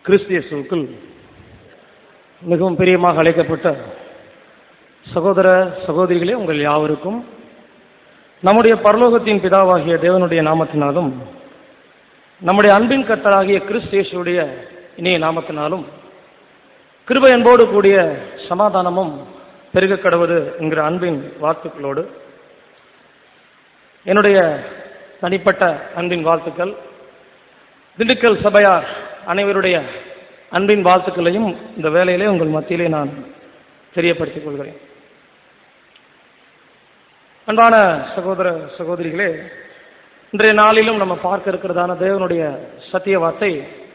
கிறிஸ்து இயேசுவுக்குள் மிகவும் பிரியமாக அழைக்கப்பட்ட சகோதர சகோதரிகளே உங்கள் யாவருக்கும் நம்முடைய பரலோகத்தின் பிதாவாகிய தேவனுடைய நாமத்தினாலும் நம்முடைய அன்பின் கர்த்தராகிய கிறிஸ்து இயேசுவுடைய இனிய நாமத்தினாலும் கிருபை அன்போடு கூடிய சமாதானமும் பெருக கடவுது என்கிற அன்பின் வாழ்த்துக்களோடு என்னுடைய தனிப்பட்ட அன்பின் வாழ்த்துக்கள் திண்டுக்கல் சபையார் அனைவருடைய அன்பின் வாழ்த்துக்களையும் இந்த வேலையிலே உங்கள் மத்தியிலே நான் தெரியப்படுத்திக் கொள்கிறேன் அன்பான சகோதர சகோதரிகளே இன்றைய நாளிலும் நம்ம பார்க்க இருக்கிறதான தேவனுடைய சத்திய வார்த்தை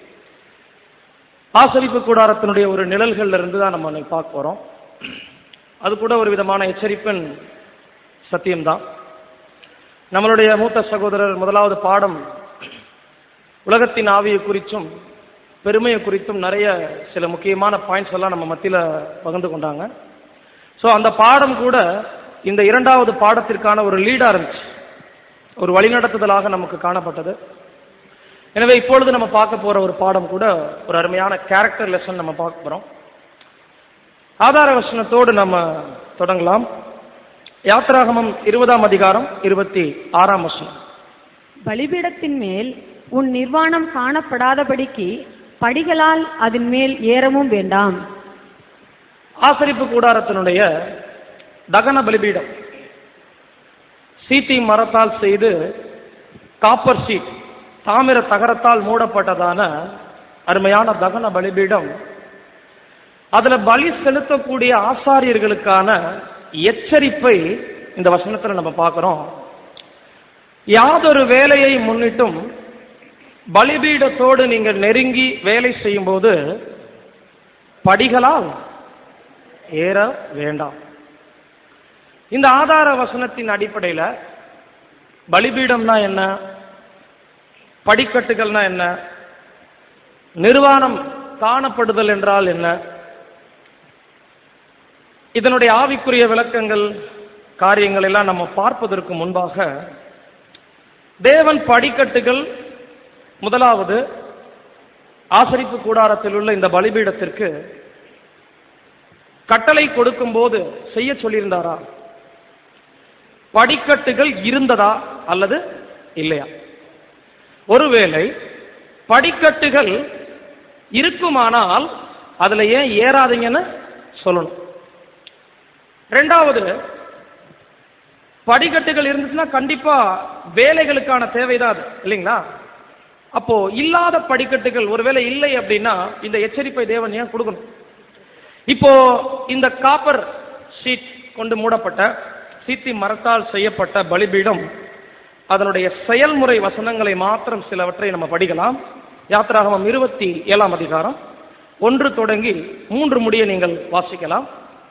ஆசரிப்பு கூடாரத்தினுடைய ஒரு நிழல்கள்ல இருந்து தான் நம்ம இன்னைக்கு பார்க்க போறோம் அது கூட ஒரு விதமான எச்சரிப்பின் சத்தியம்தான் நம்மளுடைய மூத்த சகோதரர் முதலாவது பாடம் உலகத்தின் ஆவியை குறித்தும் பெருமையை குறித்தும் நிறைய சில முக்கியமான பாயிண்ட்ஸ் எல்லாம் நம்ம மத்தியில் பகிர்ந்து கொண்டாங்க ஸோ அந்த பாடம் கூட இந்த இரண்டாவது பாடத்திற்கான ஒரு லீடாக இருந்துச்சு ஒரு வழிநடத்துதலாக நமக்கு காணப்பட்டது எனவே இப்பொழுது நம்ம பார்க்க போற ஒரு பாடம் கூட ஒரு அருமையான கேரக்டர் லெசன் நம்ம பார்க்க போறோம் ஆதார வசனத்தோடு நம்ம தொடங்கலாம் யாத்ராகமம் இருபதாம் அதிகாரம் இருபத்தி ஆறாம் வசனம் பலிபீடத்தின் மேல் உன் நிர்வாணம் காணப்படாதபடிக்கு படிகளால் அதன் மேல் ஏறவும் வேண்டாம் ஆசரிப்பு கூடாரத்தினுடைய தகன பலிபீடம் சீத்தி மரத்தால் செய்து காப்பர் சீட் தாமிர தகரத்தால் மூடப்பட்டதான அருமையான தகன பலிபீடம் அதுல பலி செலுத்தக்கூடிய ஆசாரியர்களுக்கான எச்சரிப்பை இந்த வசனத்துல நம்ம பார்க்கிறோம் யாதொரு வேலையை முன்னிட்டும் பலிபீடத்தோடு நீங்கள் நெருங்கி வேலை செய்யும்போது படிகளால் ஏற வேண்டாம் இந்த ஆதார வசனத்தின் அடிப்படையில் பலிபீடம்னா என்ன படிக்கட்டுகள்னா என்ன நிர்வாணம் காணப்படுதல் என்றால் என்ன இதனுடைய ஆவிக்குரிய விளக்கங்கள் காரியங்கள் எல்லாம் நம்ம பார்ப்பதற்கு முன்பாக தேவன் படிக்கட்டுகள் முதலாவது ஆசரிப்பு கூடாரத்தில் உள்ள இந்த பலிபீடத்திற்கு கட்டளை கொடுக்கும் போது செய்ய சொல்லியிருந்தாரா படிக்கட்டுகள் இருந்ததா அல்லது இல்லையா ஒருவேளை படிக்கட்டுகள் இருக்குமானால் அதுல ஏன் ஏறாதீங்கன்னு சொல்லணும் ரெண்டாவது படிக்கட்டுகள் இருந்துச்சுன்னா கண்டிப்பா வேலைகளுக்கான தேவைதான் அது இல்லைங்களா அப்போ இல்லாத படிக்கட்டுகள் ஒருவேளை இல்லை அப்படின்னா இந்த எச்சரிப்பை தேவன் ஏன் கொடுக்கணும் இப்போ இந்த காப்பர் ஷீட் கொண்டு மூடப்பட்ட சீத்தி மரத்தால் செய்யப்பட்ட பலிபீடம் அதனுடைய செயல்முறை வசனங்களை மாத்திரம் சிலவற்றை நம்ம படிக்கலாம் யாத்திராகமம் இருபத்தி ஏழாம் அதிகாரம் ஒன்று தொடங்கி மூன்று முடிய நீங்கள் வாசிக்கலாம்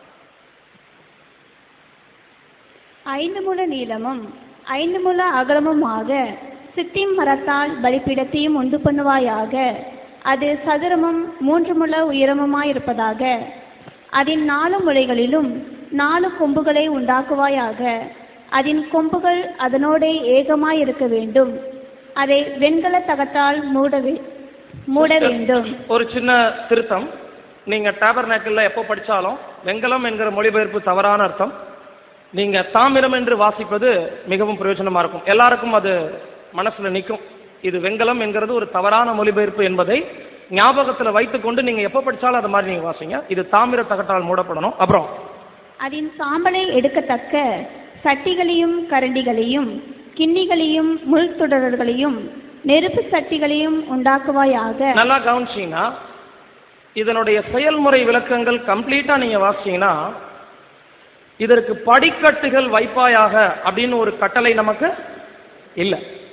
ஐந்து முழ நீளமும் ஐந்து முழ அகலமுமாக சித்திம் மரத்தால் பலிபீடத்தையும் உண்டு பண்ணுவாயாக அது சதுரமும் மூன்று முழ உயரமுமாயிருப்பதாக அதன் நாலு முளைகளிலும் நாலு கொம்புகளை உண்டாக்குவாயாக அதன் கொம்புகள் அதனோடே ஏகமாயிருக்க வேண்டும் அதை வெண்கல தகத்தால் மூட வே- மூட வேண்டும் ஒரு சின்ன திருத்தம் நீங்க டேபர் எப்போ படிச்சாலும் வெங்கலம் என்கிற மொழிபெயர்ப்பு தவறான அர்த்தம் நீங்க தாமிரம் என்று வாசிப்பது மிகவும் பிரயோஜனமா இருக்கும் எல்லாருக்கும் அது மனசுல நிற்கும் இது வெங்கலம் என்கிறது ஒரு தவறான மொழிபெயர்ப்பு என்பதை ஞாபகத்துல வைத்துக்கொண்டு நீங்க எப்போ படிச்சாலும் அது மாதிரி நீங்க வாசிங்க இது தாமிர தகட்டால் மூடப்படணும் அப்புறம் அதன் சாம்பலை எடுக்கத்தக்க சட்டிகளையும் கரண்டிகளையும் கிண்ணிகளையும் முள் தொடர்களையும் நெருப்பு சட்டிகளையும் உண்டாக்குவாயாக நல்லா கவனிச்சீங்கன்னா இதனுடைய செயல்முறை விளக்கங்கள் கம்ப்ளீட்டா நீங்க வாசிச்சீங்கன்னா இதற்கு படிக்கட்டுகள் வைப்பாயாக அப்படின்னு ஒரு கட்டளை நமக்கு இல்ல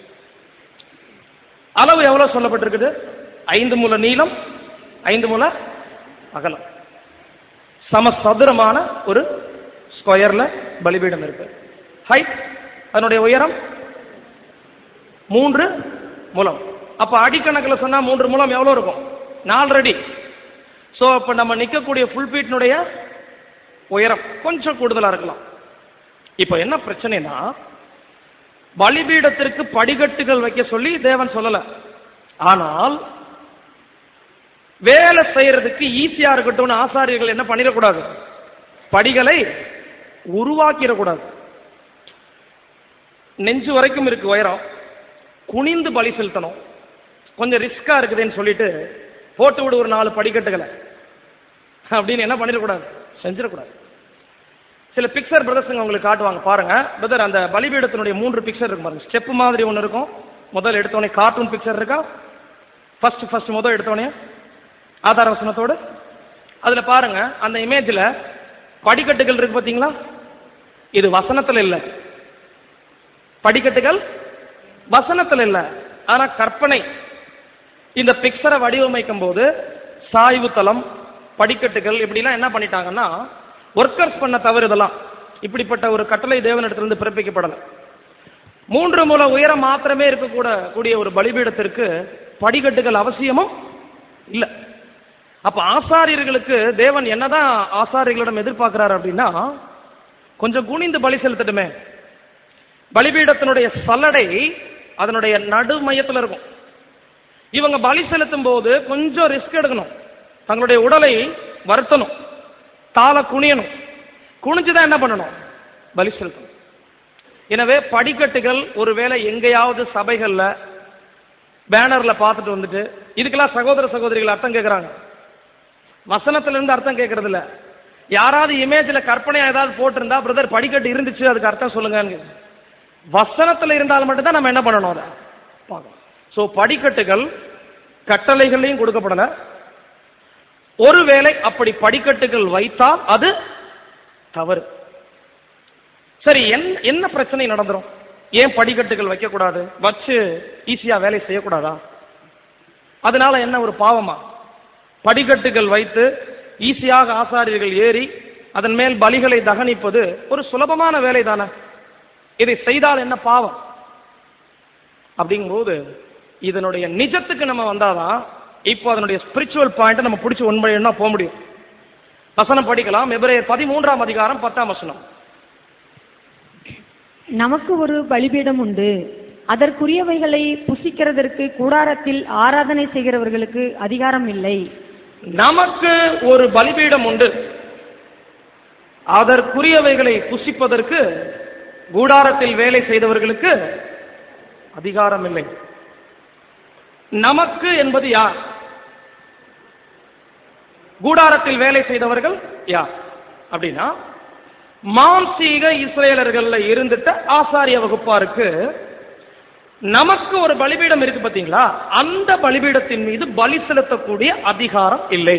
அளவு எவ்வளவு சொல்லப்பட்டிருக்குது ஐந்து முல நீளம் ஐந்து முல அகலம் சமசதுரமான ஒரு ஸ்கொயர்ல பலிபீடம் இருக்கு ஹைட் அதனுடைய உயரம் மூன்று முலம் அப்ப அடிக்கணக்கில் சொன்னா மூன்று முலம் எவ்வளவு இருக்கும் நாலு அடி ஸோ அப்ப நம்ம நிற்கக்கூடிய ஃபுல் பீட்னுடைய உயரம் கொஞ்சம் கூடுதலா இருக்கலாம் இப்போ என்ன பிரச்சனைனா பலிபீடத்திற்கு படிக்கட்டுகள் வைக்க சொல்லி தேவன் சொல்லல ஆனால் வேலை செய்யறதுக்கு ஈஸியா இருக்கட்டும்னு ஆசாரியர்கள் என்ன பண்ணிடக்கூடாது படிகளை உருவாக்கிடக்கூடாது நெஞ்சு வரைக்கும் இருக்கு உயரம் குனிந்து பலி செலுத்தணும் கொஞ்சம் ரிஸ்கா இருக்குதுன்னு சொல்லிட்டு போட்டு விடு ஒரு நாலு படிக்கட்டுகளை அப்படின்னு என்ன பண்ணிடக்கூடாது செஞ்சிடக்கூடாது சில பிக்சர் பிரதர்ஸுங்க உங்களுக்கு காட்டுவாங்க பாருங்க பிரதர் அந்த பலிபீடத்தினுடைய மூன்று பிக்சர் இருக்கும் பாருங்க ஸ்டெப் மாதிரி ஒன்று இருக்கும் முதல் எடுத்தோடனே கார்ட்டூன் பிக்சர் இருக்கா ஃபர்ஸ்ட் ஃபர்ஸ்ட் முதல் எடுத்தோடனே ஆதார வசனத்தோடு அதுல பாருங்க அந்த இமேஜ்ல படிக்கட்டுகள் இருக்கு பாத்தீங்களா இது வசனத்துல இல்ல படிக்கட்டுகள் வசனத்துல இல்ல ஆனா கற்பனை இந்த பிக்சரை வடிவமைக்கும் போது சாய்வு தளம் படிக்கட்டுகள் இப்படிலாம் என்ன பண்ணிட்டாங்கன்னா ஒர்க்கர்ஸ் பண்ண தவறு இதெல்லாம் இப்படிப்பட்ட ஒரு கட்டளை தேவனிடத்திலிருந்து பிறப்பிக்கப்படலை மூன்று மூல உயரம் மாத்திரமே இருக்கக்கூட கூடிய ஒரு பலிபீடத்திற்கு படிக்கட்டுகள் அவசியமும் இல்லை அப்ப ஆசாரியர்களுக்கு தேவன் என்னதான் ஆசாரியர்களிடம் எதிர்பார்க்கிறார் அப்படின்னா கொஞ்சம் குனிந்து பலி செலுத்தட்டுமே பலிபீடத்தினுடைய சல்லடை அதனுடைய நடு மையத்துல இருக்கும் இவங்க பலி செலுத்தும் போது கொஞ்சம் ரிஸ்க் எடுக்கணும் தங்களுடைய உடலை வருத்தணும் தாள குனியணும் குனிஞ்சுதான் என்ன பண்ணணும் பலி செலுத்தணும் எனவே படிக்கட்டுகள் ஒருவேளை எங்கேயாவது சபைகள்ல பேனர்ல பார்த்துட்டு வந்துட்டு இதுக்கெல்லாம் சகோதர சகோதரிகள் அர்த்தம் கேட்கறாங்க வசனத்துல இருந்து அர்த்தம் கேட்கறது இல்ல யாராவது இமேஜ்ல கற்பனையா ஏதாவது போட்டிருந்தா பிரதர் படிக்கட்டு இருந்துச்சு அதுக்கு அர்த்தம் சொல்லுங்க வசனத்துல இருந்தால் மட்டும்தான் நம்ம என்ன பண்ணணும் அதை பார்க்கணும் ஸோ படிக்கட்டுகள் கட்டளைகளையும் கொடுக்கப்படல ஒருவேளை அப்படி படிக்கட்டுகள் வைத்தால் அது தவறு சரி என்ன என்ன பிரச்சனை நடந்துரும் ஏன் படிக்கட்டுகள் வைக்கக்கூடாது வச்சு ஈஸியா வேலை செய்யக்கூடாதா அதனால என்ன ஒரு பாவமா படிக்கட்டுகள் வைத்து ஈஸியாக ஆசாரியர்கள் ஏறி அதன் மேல் பலிகளை தகனிப்பது ஒரு சுலபமான வேலை தானே இதை செய்தால் என்ன பாவம் அப்படிங்கும்போது இதனுடைய நிஜத்துக்கு நம்ம வந்தாதான் இப்போ அதனுடைய ஸ்பிரிச்சுவல் பாயிண்ட் நம்ம பிடிச்சி உண்மையா போக முடியும் வசனம் படிக்கலாம் எபிரேயர் பதிமூன்றாம் அதிகாரம் பத்தாம் வசனம் நமக்கு ஒரு பலிபீடம் உண்டு அதற்குரியவைகளை புசிக்கிறதற்கு கூடாரத்தில் ஆராதனை செய்கிறவர்களுக்கு அதிகாரம் இல்லை நமக்கு ஒரு பலிபீடம் உண்டு அதற்குரியவைகளை புசிப்பதற்கு கூடாரத்தில் வேலை செய்தவர்களுக்கு அதிகாரம் இல்லை நமக்கு என்பது யார் கூடாரத்தில் வேலை செய்தவர்கள் யார் அப்படின்னா மாம்சீக இஸ்ரேலர்கள்ல இருந்துட்ட ஆசாரிய வகுப்பாருக்கு நமக்கு ஒரு பலிபீடம் இருக்கு பாத்தீங்களா அந்த பலிபீடத்தின் மீது பலி செலுத்தக்கூடிய அதிகாரம் இல்லை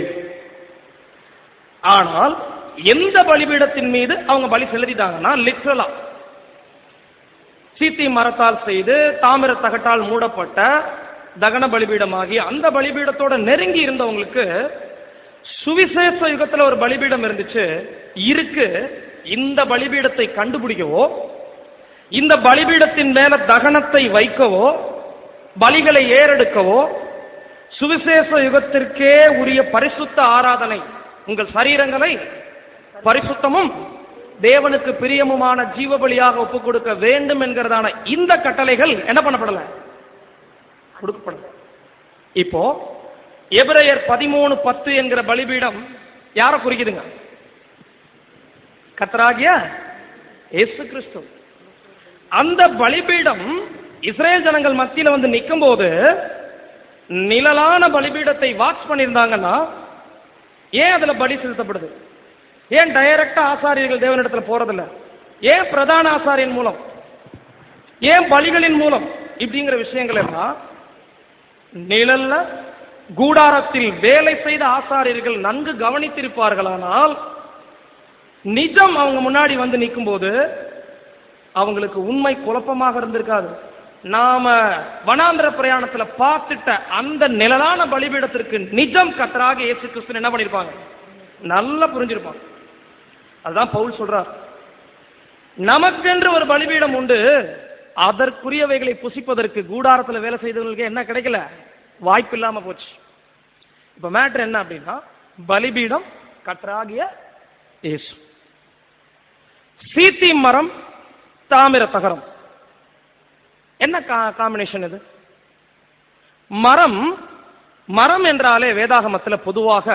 ஆனால் எந்த பலிபீடத்தின் மீது அவங்க பலி செலுத்திட்டாங்கன்னா லிட்ரலா சீத்தி மரத்தால் செய்து தாமிர தகட்டால் மூடப்பட்ட தகன பலிபீடமாகி அந்த பலிபீடத்தோட நெருங்கி இருந்தவங்களுக்கு சுவிசேஷ யுகத்துல ஒரு பலிபீடம் இருந்துச்சு இருக்கு இந்த பலிபீடத்தை கண்டுபிடிக்கவோ இந்த பலிபீடத்தின் மேல தகனத்தை வைக்கவோ பலிகளை ஏறெடுக்கவோ சுவிசேஷ யுகத்திற்கே உரிய பரிசுத்த ஆராதனை உங்கள் சரீரங்களை பரிசுத்தமும் தேவனுக்கு பிரியமுமான ஜீவ பலியாக ஒப்புக் கொடுக்க வேண்டும் என்கிறதான இந்த கட்டளைகள் என்ன பண்ணப்படல கொடுக்கப்படல இப்போ எபிரேயர் பதிமூணு பத்து என்கிற பலிபீடம் யாரை குறிக்குதுங்க கத்தராகிய இயேசு கிறிஸ்து அந்த பலிபீடம் இஸ்ரேல் ஜனங்கள் மத்தியில வந்து நிற்கும் போது நிழலான பலிபீடத்தை வாட்ச் பண்ணியிருந்தாங்கன்னா ஏன் அதுல பலி செலுத்தப்படுது ஏன் டைரக்டா ஆசாரியர்கள் தேவனிடத்துல போறதில்ல ஏன் பிரதான ஆசாரியன் மூலம் ஏன் பலிகளின் மூலம் இப்படிங்கிற விஷயங்கள் எல்லாம் நிழல்ல கூடாரத்தில் வேலை செய்த ஆசாரியர்கள் நன்கு கவனித்திருப்பார்களானால் நிஜம் அவங்க முன்னாடி வந்து நிற்கும்போது அவங்களுக்கு உண்மை குழப்பமாக இருந்திருக்காது நாம வனாந்திர பிரயாணத்துல பார்த்துட்ட அந்த நிழலான பலிபீடத்திற்கு நிஜம் கத்தராக இயேசு கிறிஸ்து என்ன பண்ணிருப்பாங்க நல்லா புரிஞ்சிருப்பாங்க அதுதான் பவுல் சொல்றார் நமக்கென்று ஒரு பலிபீடம் உண்டு அதற்குரியவைகளை புசிப்பதற்கு கூடாரத்துல வேலை செய்தவர்களுக்கு என்ன கிடைக்கல வாய்ப்பு இல்லாம போச்சு இப்ப மேட்ரு என்ன அப்படின்னா பலிபீடம் கற்றாகிய இயேசு சீத்தி மரம் தாமிர தகரம் என்ன காம்பினேஷன் இது மரம் மரம் என்றாலே வேதாகமத்தில் பொதுவாக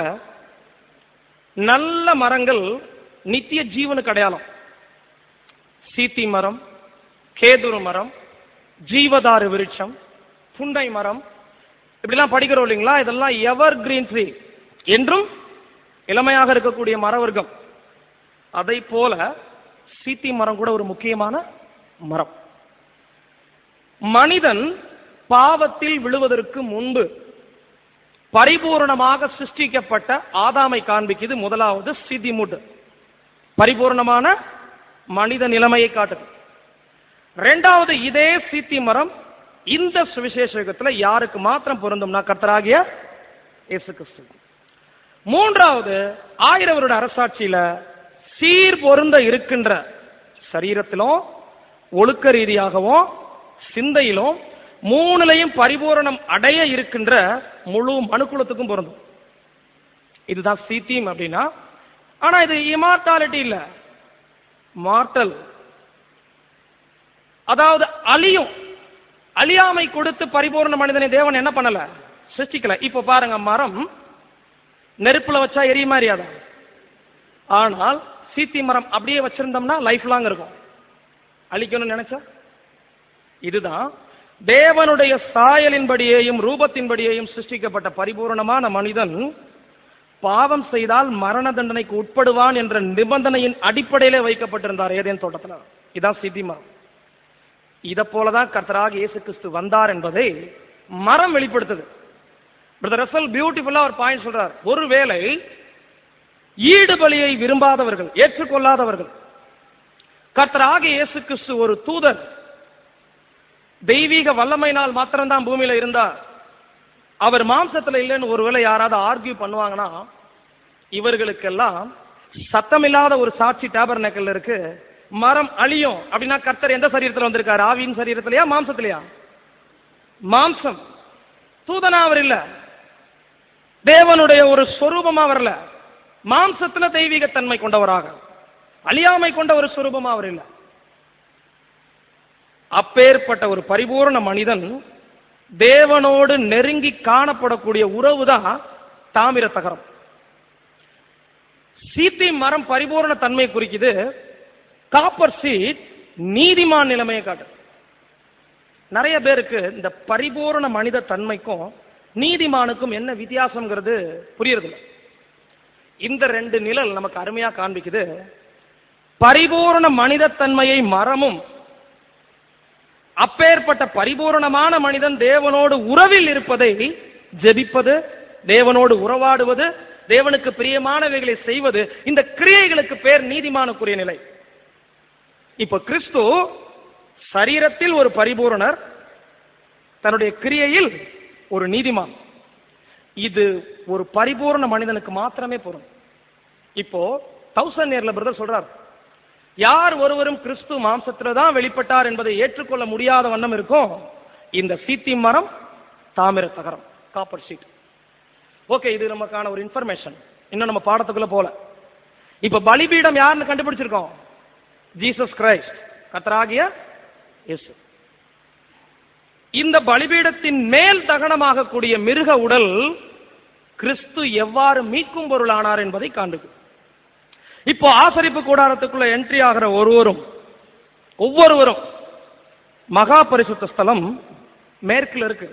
நல்ல மரங்கள் நித்திய ஜீவனுக்கு அடையாளம் சீத்தி மரம் கேதுரு மரம் ஜீவதாரு விருட்சம் புண்டை மரம் இப்படிலாம் படிக்கிறோம் இல்லைங்களா இதெல்லாம் எவர் கிரீன் ட்ரீ என்றும் இளமையாக இருக்கக்கூடிய மர வர்க்கம் அதை போல சீத்தி மரம் கூட ஒரு முக்கியமான மரம் மனிதன் பாவத்தில் விழுவதற்கு முன்பு பரிபூரணமாக சிருஷ்டிக்கப்பட்ட ஆதாமை காண்பிக்குது முதலாவது சிதிமுட் பரிபூர்ணமான மனித நிலைமையை காட்டுது ரெண்டாவது இதே சீத்தி மரம் இந்த சுவிசேஷ யுகத்துல யாருக்கு மாத்திரம் பொருந்தும்னா கர்த்தராகிய இயேசு கிறிஸ்து மூன்றாவது ஆயிரம் வருட அரசாட்சியில சீர் பொருந்த இருக்கின்ற சரீரத்திலும் ஒழுக்க ரீதியாகவும் சிந்தையிலும் மூணுலையும் பரிபூரணம் அடைய இருக்கின்ற முழு மனுக்குலத்துக்கும் பொருந்தும் இதுதான் சீத்தீம் அப்படின்னா ஆனா இது இமார்டாலிட்டி இல்ல மார்டல் அதாவது அழியும் அழியாமை கொடுத்து பரிபூர்ண மனிதனை தேவன் என்ன பண்ணல சிருஷ்டிக்கல இப்ப பாருங்க மரம் நெருப்புல வச்சா எரியுமா எரியாதா ஆனால் சீத்தி மரம் அப்படியே வச்சிருந்தோம்னா லைஃப் லாங் இருக்கும் அழிக்கணும்னு நினைச்சா இதுதான் தேவனுடைய சாயலின்படியேயும் ரூபத்தின்படியேயும் சிருஷ்டிக்கப்பட்ட பரிபூரணமான மனிதன் பாவம் செய்தால் மரண தண்டனைக்கு உட்படுவான் என்ற நிபந்தனையின் அடிப்படையிலே வைக்கப்பட்டிருந்தார் ஏதேன் தோட்டத்தில் இதான் சித்தி மரம் இதை போலதான் கர்த்தராக இயேசு கிறிஸ்து வந்தார் என்பதை மரம் வெளிப்படுத்துது பிரதர் ரசல் பியூட்டிஃபுல்லா ஒரு பாயிண்ட் சொல்றார் ஒருவேளை ஈடு பலியை விரும்பாதவர்கள் ஏற்றுக்கொள்ளாதவர்கள் கர்த்தராக இயேசு கிறிஸ்து ஒரு தூதர் தெய்வீக வல்லமையினால் மாத்திரம்தான் பூமியில இருந்தார் அவர் மாம்சத்துல இல்லைன்னு ஒருவேளை யாராவது ஆர்கியூ பண்ணுவாங்கன்னா இவர்களுக்கெல்லாம் சத்தமில்லாத ஒரு சாட்சி டேபர்நேக்கல் இருக்கு மரம் அழியும் அப்படின்னா கர்த்தர் எந்த சரீரத்துல வந்திருக்காரு ஆவியின் சரீரத்திலயா மாம்சத்திலயா மாம்சம் தூதனா அவர் இல்ல தேவனுடைய ஒரு சொரூபமா வரல மாம்சத்துல தெய்வீக தன்மை கொண்டவராக அழியாமை கொண்ட ஒரு சொரூபமா அவர் இல்ல அப்பேற்பட்ட ஒரு பரிபூர்ண மனிதன் தேவனோடு நெருங்கி காணப்படக்கூடிய உறவு தான் தாமிர தகரம் சீத்தி மரம் பரிபூர்ண தன்மை குறிக்குது காப்பர் சீட் நீதிமான் நிலைமையை காட்டுது நிறைய பேருக்கு இந்த பரிபூர்ண மனித தன்மைக்கும் நீதிமானுக்கும் என்ன வித்தியாசம்ங்கிறது புரியறதில்ல இந்த ரெண்டு நிழல் நமக்கு அருமையா காண்பிக்குது பரிபூர்ண மனித தன்மையை மரமும் அப்பேற்பட்ட பரிபூரணமான மனிதன் தேவனோடு உறவில் இருப்பதை ஜெபிப்பது தேவனோடு உறவாடுவது தேவனுக்கு பிரியமானவைகளை செய்வது இந்த கிரியைகளுக்கு பேர் நீதிமானுக்குரிய நிலை இப்ப கிறிஸ்து சரீரத்தில் ஒரு பரிபூரணர் தன்னுடைய கிரியையில் ஒரு நீதிமான் இது ஒரு பரிபூர்ண மனிதனுக்கு மாத்திரமே பொருள் இப்போ தௌசண்ட் இயர்ல பிரதர் சொல்றார் யார் ஒருவரும் கிறிஸ்து மாம்சத்துல தான் வெளிப்பட்டார் என்பதை ஏற்றுக்கொள்ள முடியாத வண்ணம் இருக்கும் இந்த சீத்தி மரம் தாமிர தகரம் காப்பர் ஷீட் ஓகே இது நமக்கான ஒரு இன்ஃபர்மேஷன் இன்னும் நம்ம பாடத்துக்குள்ள போல இப்ப பலிபீடம் யாருன்னு கண்டுபிடிச்சிருக்கோம் ஜீசஸ் கிரைஸ்ட் கத்தராகிய இயேசு இந்த பலிபீடத்தின் மேல் தகனமாகக்கூடிய மிருக உடல் கிறிஸ்து எவ்வாறு மீட்கும் பொருளானார் என்பதை காண்பது இப்போ ஆசரிப்பு கூடாரத்துக்குள்ள என்ட்ரி ஆகிற ஒருவரும் ஒவ்வொருவரும் மகா பரிசுத்த ஸ்தலம் மேற்குல இருக்கு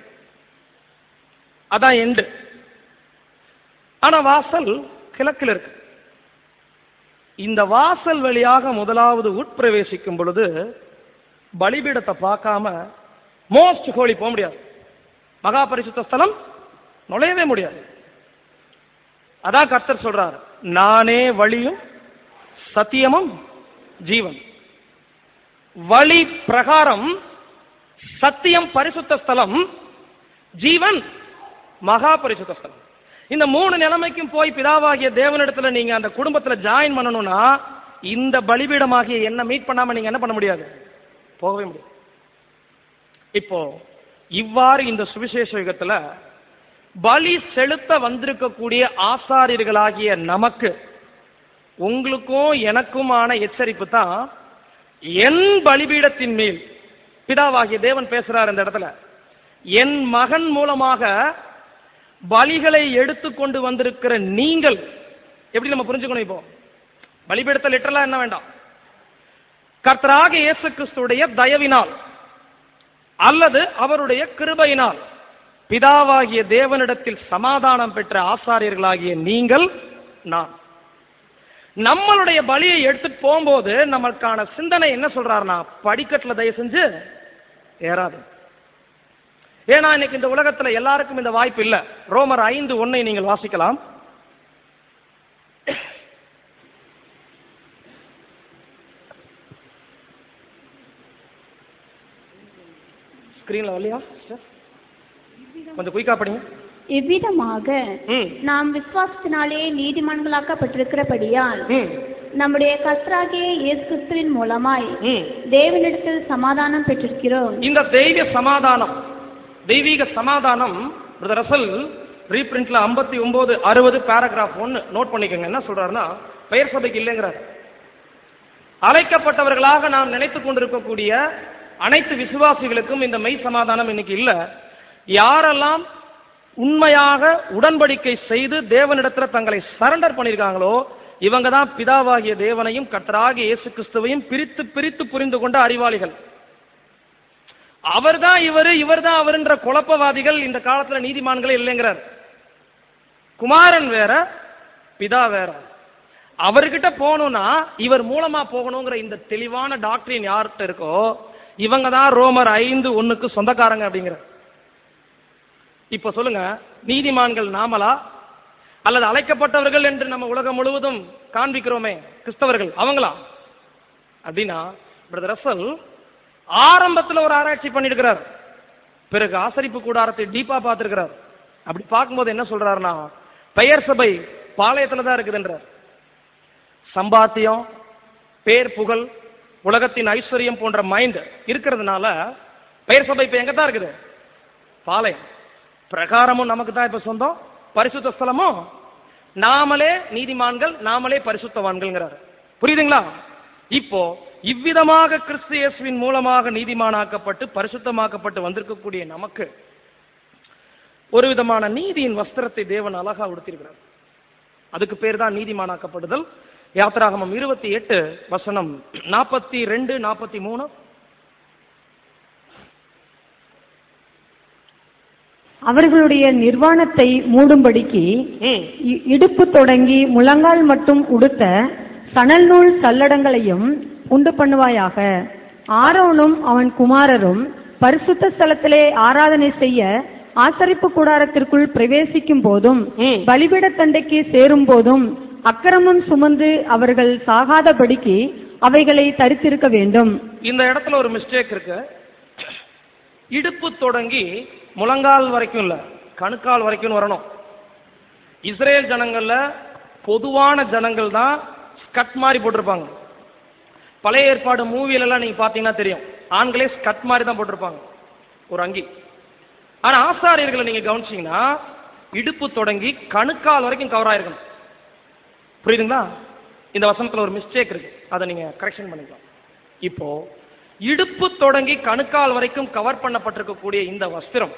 அதான் எண்டு ஆனா வாசல் கிழக்கில் இருக்கு இந்த வாசல் வழியாக முதலாவது உட்பிரவேசிக்கும் பொழுது பலிபீடத்தை பார்க்காம மோஸ்ட் ஹோலி போக முடியாது மகா பரிசுத்த ஸ்தலம் நுழையவே முடியாது அதான் கர்த்தர் சொல்றார் நானே வழியும் சத்தியமும் ஜீவன் வழி பிரகாரம் சத்தியம் பரிசுத்த ஸ்தலம் ஜீவன் மகா பரிசுத்த ஸ்தலம் இந்த மூணு நிலைமைக்கும் போய் பிதாவாகிய தேவனிடத்துல நீங்க அந்த குடும்பத்துல ஜாயின் பண்ணணும்னா இந்த பலிபீடமாகிய என்ன மீட் பண்ணாம நீங்க என்ன பண்ண முடியாது போகவே முடியாது இப்போ இவ்வாறு இந்த சுவிசேஷ யுகத்துல பலி செலுத்த வந்திருக்கக்கூடிய ஆசாரியர்களாகிய நமக்கு உங்களுக்கும் எனக்குமான எச்சரிப்பு தான் என் பலிபீடத்தின் மேல் பிதாவாகிய தேவன் பேசுறார் இந்த இடத்துல என் மகன் மூலமாக பலிகளை எடுத்து கொண்டு வந்திருக்கிற நீங்கள் எப்படி நம்ம புரிஞ்சுக்கணும் இப்போ பலிபீடத்தை லிட்டரலா என்ன வேண்டாம் கர்த்தராக இயேசு கிறிஸ்துடைய தயவினால் அல்லது அவருடைய கிருபையினால் பிதாவாகிய தேவனிடத்தில் சமாதானம் பெற்ற ஆசாரியர்களாகிய நீங்கள் நான் நம்மளுடைய பலியை எடுத்துட்டு போகும்போது நமக்கான சிந்தனை என்ன சொல்றாருன்னா படிக்கட்டுல தயவு செஞ்சு ஏறாது ஏன்னா இன்னைக்கு இந்த உலகத்துல எல்லாருக்கும் இந்த வாய்ப்பு இல்ல ரோமர் ஐந்து ஒன்னை நீங்கள் வாசிக்கலாம் ஸ்கிரீன்ல வரலையா sister? கொஞ்சம் குயிக்கா படிங்க இவ்விதமாக ம் நாம் விசுவாசத்தினாலே நீதிமான்களாக்கப்பட்டிருக்கிறபடியால் ம் நம்முடைய கர்த்தராகிய இயேசு கிறிஸ்துவின் மூலமாய் ம் தேவனிடத்தில் சமாதானம் பெற்றிருக்கிறோம் இந்த தெய்வ சமாதானம் தெய்வீக சமாதானம் பிரதர் ரசல் ரீபிரிண்ட்ல ஐம்பத்தி ஒன்பது அறுபது பேராகிராஃப் ஒன்னு நோட் பண்ணிக்கோங்க என்ன சொல்றாருன்னா பெயர் சபைக்கு இல்லைங்கிறார் அழைக்கப்பட்டவர்களாக நாம் நினைத்துக் கொண்டிருக்கக்கூடிய அனைத்து விசுவாசிகளுக்கும் இந்த மெய் சமாதானம் இன்னைக்கு இல்ல யாரெல்லாம் உண்மையாக உடன்படிக்கை செய்து தேவனிடத்துல தங்களை சரண்டர் பண்ணியிருக்காங்களோ இவங்க தான் பிதாவாகிய தேவனையும் கர்த்தராகிய இயேசு கிறிஸ்துவையும் பிரித்து பிரித்து புரிந்து கொண்ட அறிவாளிகள் அவர்தான் இவரு இவர்தான் அவருன்ற குழப்பவாதிகள் இந்த காலத்துல நீதிமான்களே இல்லைங்கிறார் குமாரன் வேற பிதா வேற அவர்கிட்ட போகணும்னா இவர் மூலமா போகணுங்கிற இந்த தெளிவான டாக்டரின் யார்கிட்ட இருக்கோ இவங்க தான் ரோமர் ஐந்து ஒண்ணுக்கு சொந்தக்காரங்க அப்படிங்கிற இப்ப சொல்லுங்க நீதிமான்கள் நாமலா அல்லது அழைக்கப்பட்டவர்கள் என்று நம்ம உலகம் முழுவதும் காண்பிக்கிறோமே கிறிஸ்தவர்கள் அவங்களா அப்படின்னா பிரதர் ரசல் ஆரம்பத்துல ஒரு ஆராய்ச்சி பண்ணிருக்கிறார் பிறகு ஆசரிப்பு கூடாரத்தை டீப்பா பார்த்திருக்கிறார் அப்படி பார்க்கும்போது என்ன சொல்றாருன்னா பெயர் சபை பாளையத்துல தான் இருக்குதுன்றார் சம்பாத்தியம் பேர் புகழ் உலகத்தின் ஐஸ்வர்யம் போன்ற மைண்ட் இருக்கிறதுனால பெயர் சபை இப்ப எங்க தான் இருக்குது பாளையம் பிரகாரமும் நமக்கு தான் இப்ப சொந்தம் பரிசுத்த ஸ்தலமும் நாமளே நீதிமான்கள் நாமளே பரிசுத்தவான்கள்ங்கிறார் புரியுதுங்களா இப்போ இவ்விதமாக கிறிஸ்து இயேசுவின் மூலமாக நீதிமானாக்கப்பட்டு பரிசுத்தமாக்கப்பட்டு வந்திருக்கக்கூடிய நமக்கு ஒரு விதமான நீதியின் வஸ்திரத்தை தேவன் அழகா உடுத்திருக்கிறார் அதுக்கு பேர் தான் நீதிமானாக்கப்படுதல் யாத்திராகமம் இருபத்தி எட்டு வசனம் நாற்பத்தி ரெண்டு நாற்பத்தி மூணு அவர்களுடைய நிர்வாணத்தை மூடும்படிக்கு ம் இ- இடுப்பு தொடங்கி முழங்கால் மட்டும் உடுத்த சணல் நூல் சல்லடங்களையும் உண்டு பண்ணுவாயாக ஆரோனும் அவன் குமாரரும் பரிசுத்த ஸ்தலத்திலே ஆராதனை செய்ய ஆசரிப்பு கூடாரத்திற்குள் பிரவேசிக்கும் போதும் ம். பலிபீடத்தண்டைக்கு சேரும் போதும் அக்கிரமம் சுமந்து அவர்கள் சாகாதபடிக்கு அவைகளை தரித்திருக்க வேண்டும் இந்த இடத்துல ஒரு மிஸ்டேக் இருக்கு இடுப்பு தொடங்கி முழங்கால் வரைக்கும் இல்ல கணுக்கால் வரைக்கும் வரணும் இஸ்ரேல் ஜனங்கள்ல பொதுவான ஜனங்கள் தான் ஸ்கட் மாதிரி போட்டிருப்பாங்க பழைய ஏற்பாடு மூவில எல்லாம் நீங்க பாத்தீங்கன்னா தெரியும் ஆண்களே ஸ்கட் மாதிரி தான் போட்டிருப்பாங்க ஒரு அங்கி ஆனா ஆசாரியர்களை நீங்க கவனிச்சீங்கன்னா இடுப்பு தொடங்கி கணுக்கால் வரைக்கும் கவர் ஆயிருக்கணும் புரியுதுங்களா இந்த வசனத்துல ஒரு மிஸ்டேக் இருக்கு அதை நீங்க கரெக்ஷன் பண்ணிக்கலாம் இப்போ இடுப்பு தொடங்கி கணுக்கால் வரைக்கும் கவர் பண்ணப்பட்டிருக்கக்கூடிய இந்த வஸ்திரம்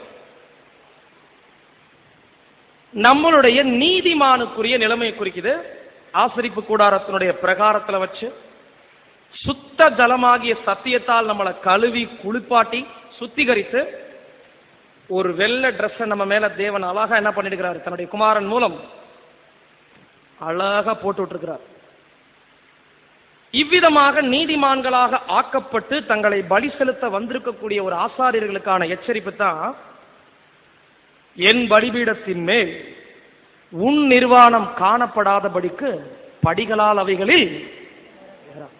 நம்மளுடைய நீதிமானுக்குரிய நிலைமையை குறிக்குது ஆசரிப்பு கூடாரத்தினுடைய பிரகாரத்துல வச்சு சுத்த ஜலமாகிய சத்தியத்தால் நம்மளை கழுவி குளிப்பாட்டி சுத்திகரித்து ஒரு வெள்ளை ட்ரெஸ்ஸை நம்ம மேல தேவன் அழகா என்ன பண்ணிருக்கிறாரு தன்னுடைய குமாரன் மூலம் அழகா போட்டு விட்டுருக்கிறார் இவ்விதமாக நீதிமான்களாக ஆக்கப்பட்டு தங்களை பலி செலுத்த வந்திருக்கக்கூடிய ஒரு ஆசாரியர்களுக்கான எச்சரிப்பு தான் என் பலிபீடத்தின் மேல் உன் நிர்வாணம் காணப்படாதபடிக்கு படிகளால் அவைகளில் ஏறாம்.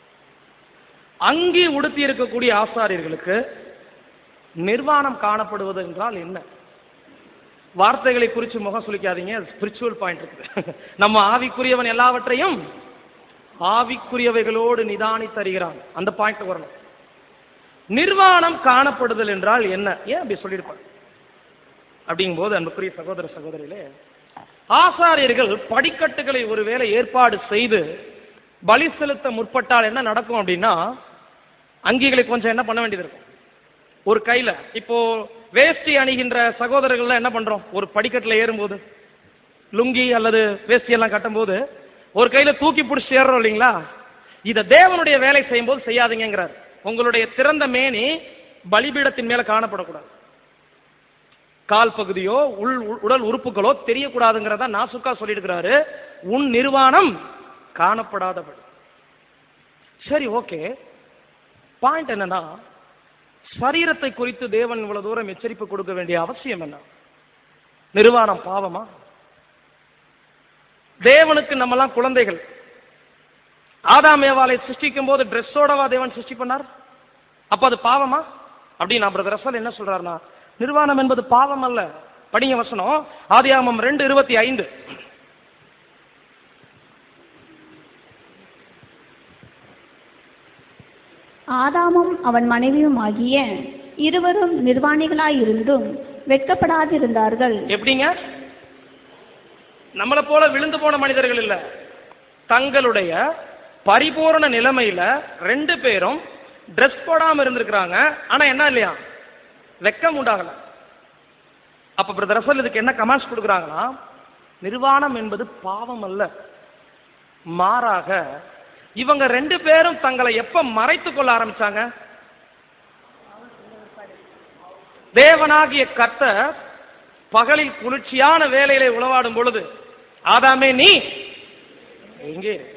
அங்கி உடுத்தி இருக்கக்கூடிய ஆசாரியர்களுக்கு நிர்வாணம் காணப்படுவது என்றால் என்ன வார்த்தைகளை குறித்து முகம் சுளிக்காதீங்க ஸ்பிரிச்சுவல் பாயிண்ட் இருக்குது நம்ம ஆவிக்குரியவன் எல்லாவற்றையும் ஆவிக்குரியவைகளோடு நிதானி தருகிறான் அந்த பாயிண்ட் வரணும் நிர்வாணம் காணப்படுதல் என்றால் என்ன ஏன் அப்படி சொல்லியிருப்பாங்க அப்படிங்கும்போது அன்புக்குரிய சகோதர சகோதரிகளே ஆசாரியர்கள் படிக்கட்டுகளை ஒருவேளை ஏற்பாடு செய்து பலி செலுத்த முற்பட்டால் என்ன நடக்கும் அப்படின்னா அங்கிகளை கொஞ்சம் என்ன பண்ண வேண்டியது இருக்கும் ஒரு கையில இப்போ வேஷ்டி அணிகின்ற சகோதரர்கள்லாம் என்ன பண்றோம் ஒரு படிக்கட்டுல ஏறும்போது லுங்கி அல்லது வேஷ்டி எல்லாம் கட்டும்போது ஒரு கையில தூக்கி பிடிச்சி ஏறுறோம் இல்லைங்களா இத தேவனுடைய வேலை செய்யும்போது செய்யாதீங்கிறார் உங்களுடைய திறந்த மேனி பலிபீடத்தின் மேல காணப்படக்கூடாது கால் பகுதியோ உள் உள்- உடல் உறுப்புகளோ தெரியக்கூடாதுங்கிறத நாசுக்கா சொல்லியிருக்கிறாரு உன் நிர்வாணம் காணப்படாதபடி சரி ஓகே பாயிண்ட் என்னன்னா சரீரத்தை குறித்து தேவன் இவ்வளவு தூரம் எச்சரிப்பு கொடுக்க வேண்டிய அவசியம் என்ன நிர்வாணம் பாவமா தேவனுக்கு நம்மலாம் குழந்தைகள் ஆதாம் ஏவாளை சிருஷ்டிக்கும் போது ட்ரெஸ்ஸோடவா தேவன் சிருஷ்டி பண்ணார் அப்ப அது பாவமா அப்படின்னு பிரதர் ரசல் என்ன சொல்றாருன்னா நிர்வாணம் என்பது பாவம் அல்ல படிங்க வசனம் ஆதியாமம் ரெண்டு இருபத்தி ஐந்து ஆதாமும் அவன் மனைவியுமாகிய இருவரும் நிர்வாணிகளாயிருந்தும் வெட்கப்படாதிருந்தார்கள் எப்படிங்க நம்மளை போல விழுந்து போன மனிதர்கள் இல்ல தங்களுடைய பரிபூரண நிலைமையில ரெண்டு பேரும் ட்ரெஸ் போடாம இருந்திருக்கிறாங்க ஆனா என்ன இல்லையா வெக்கம் உண்டாகல அப்ப பிரதர் ரசல் இதுக்கு என்ன கமெண்ட்ஸ் கொடுக்குறாங்கன்னா நிர்வாணம் என்பது பாவம் அல்ல மாறாக இவங்க ரெண்டு பேரும் தங்களை எப்ப மறைத்துக் கொள்ள ஆரம்பிச்சாங்க தேவனாகிய கர்த்தர் பகலில் குளிர்ச்சியான வேலையிலே உளவாடும் பொழுது ஆதாமே நீ எங்கே இருக்க?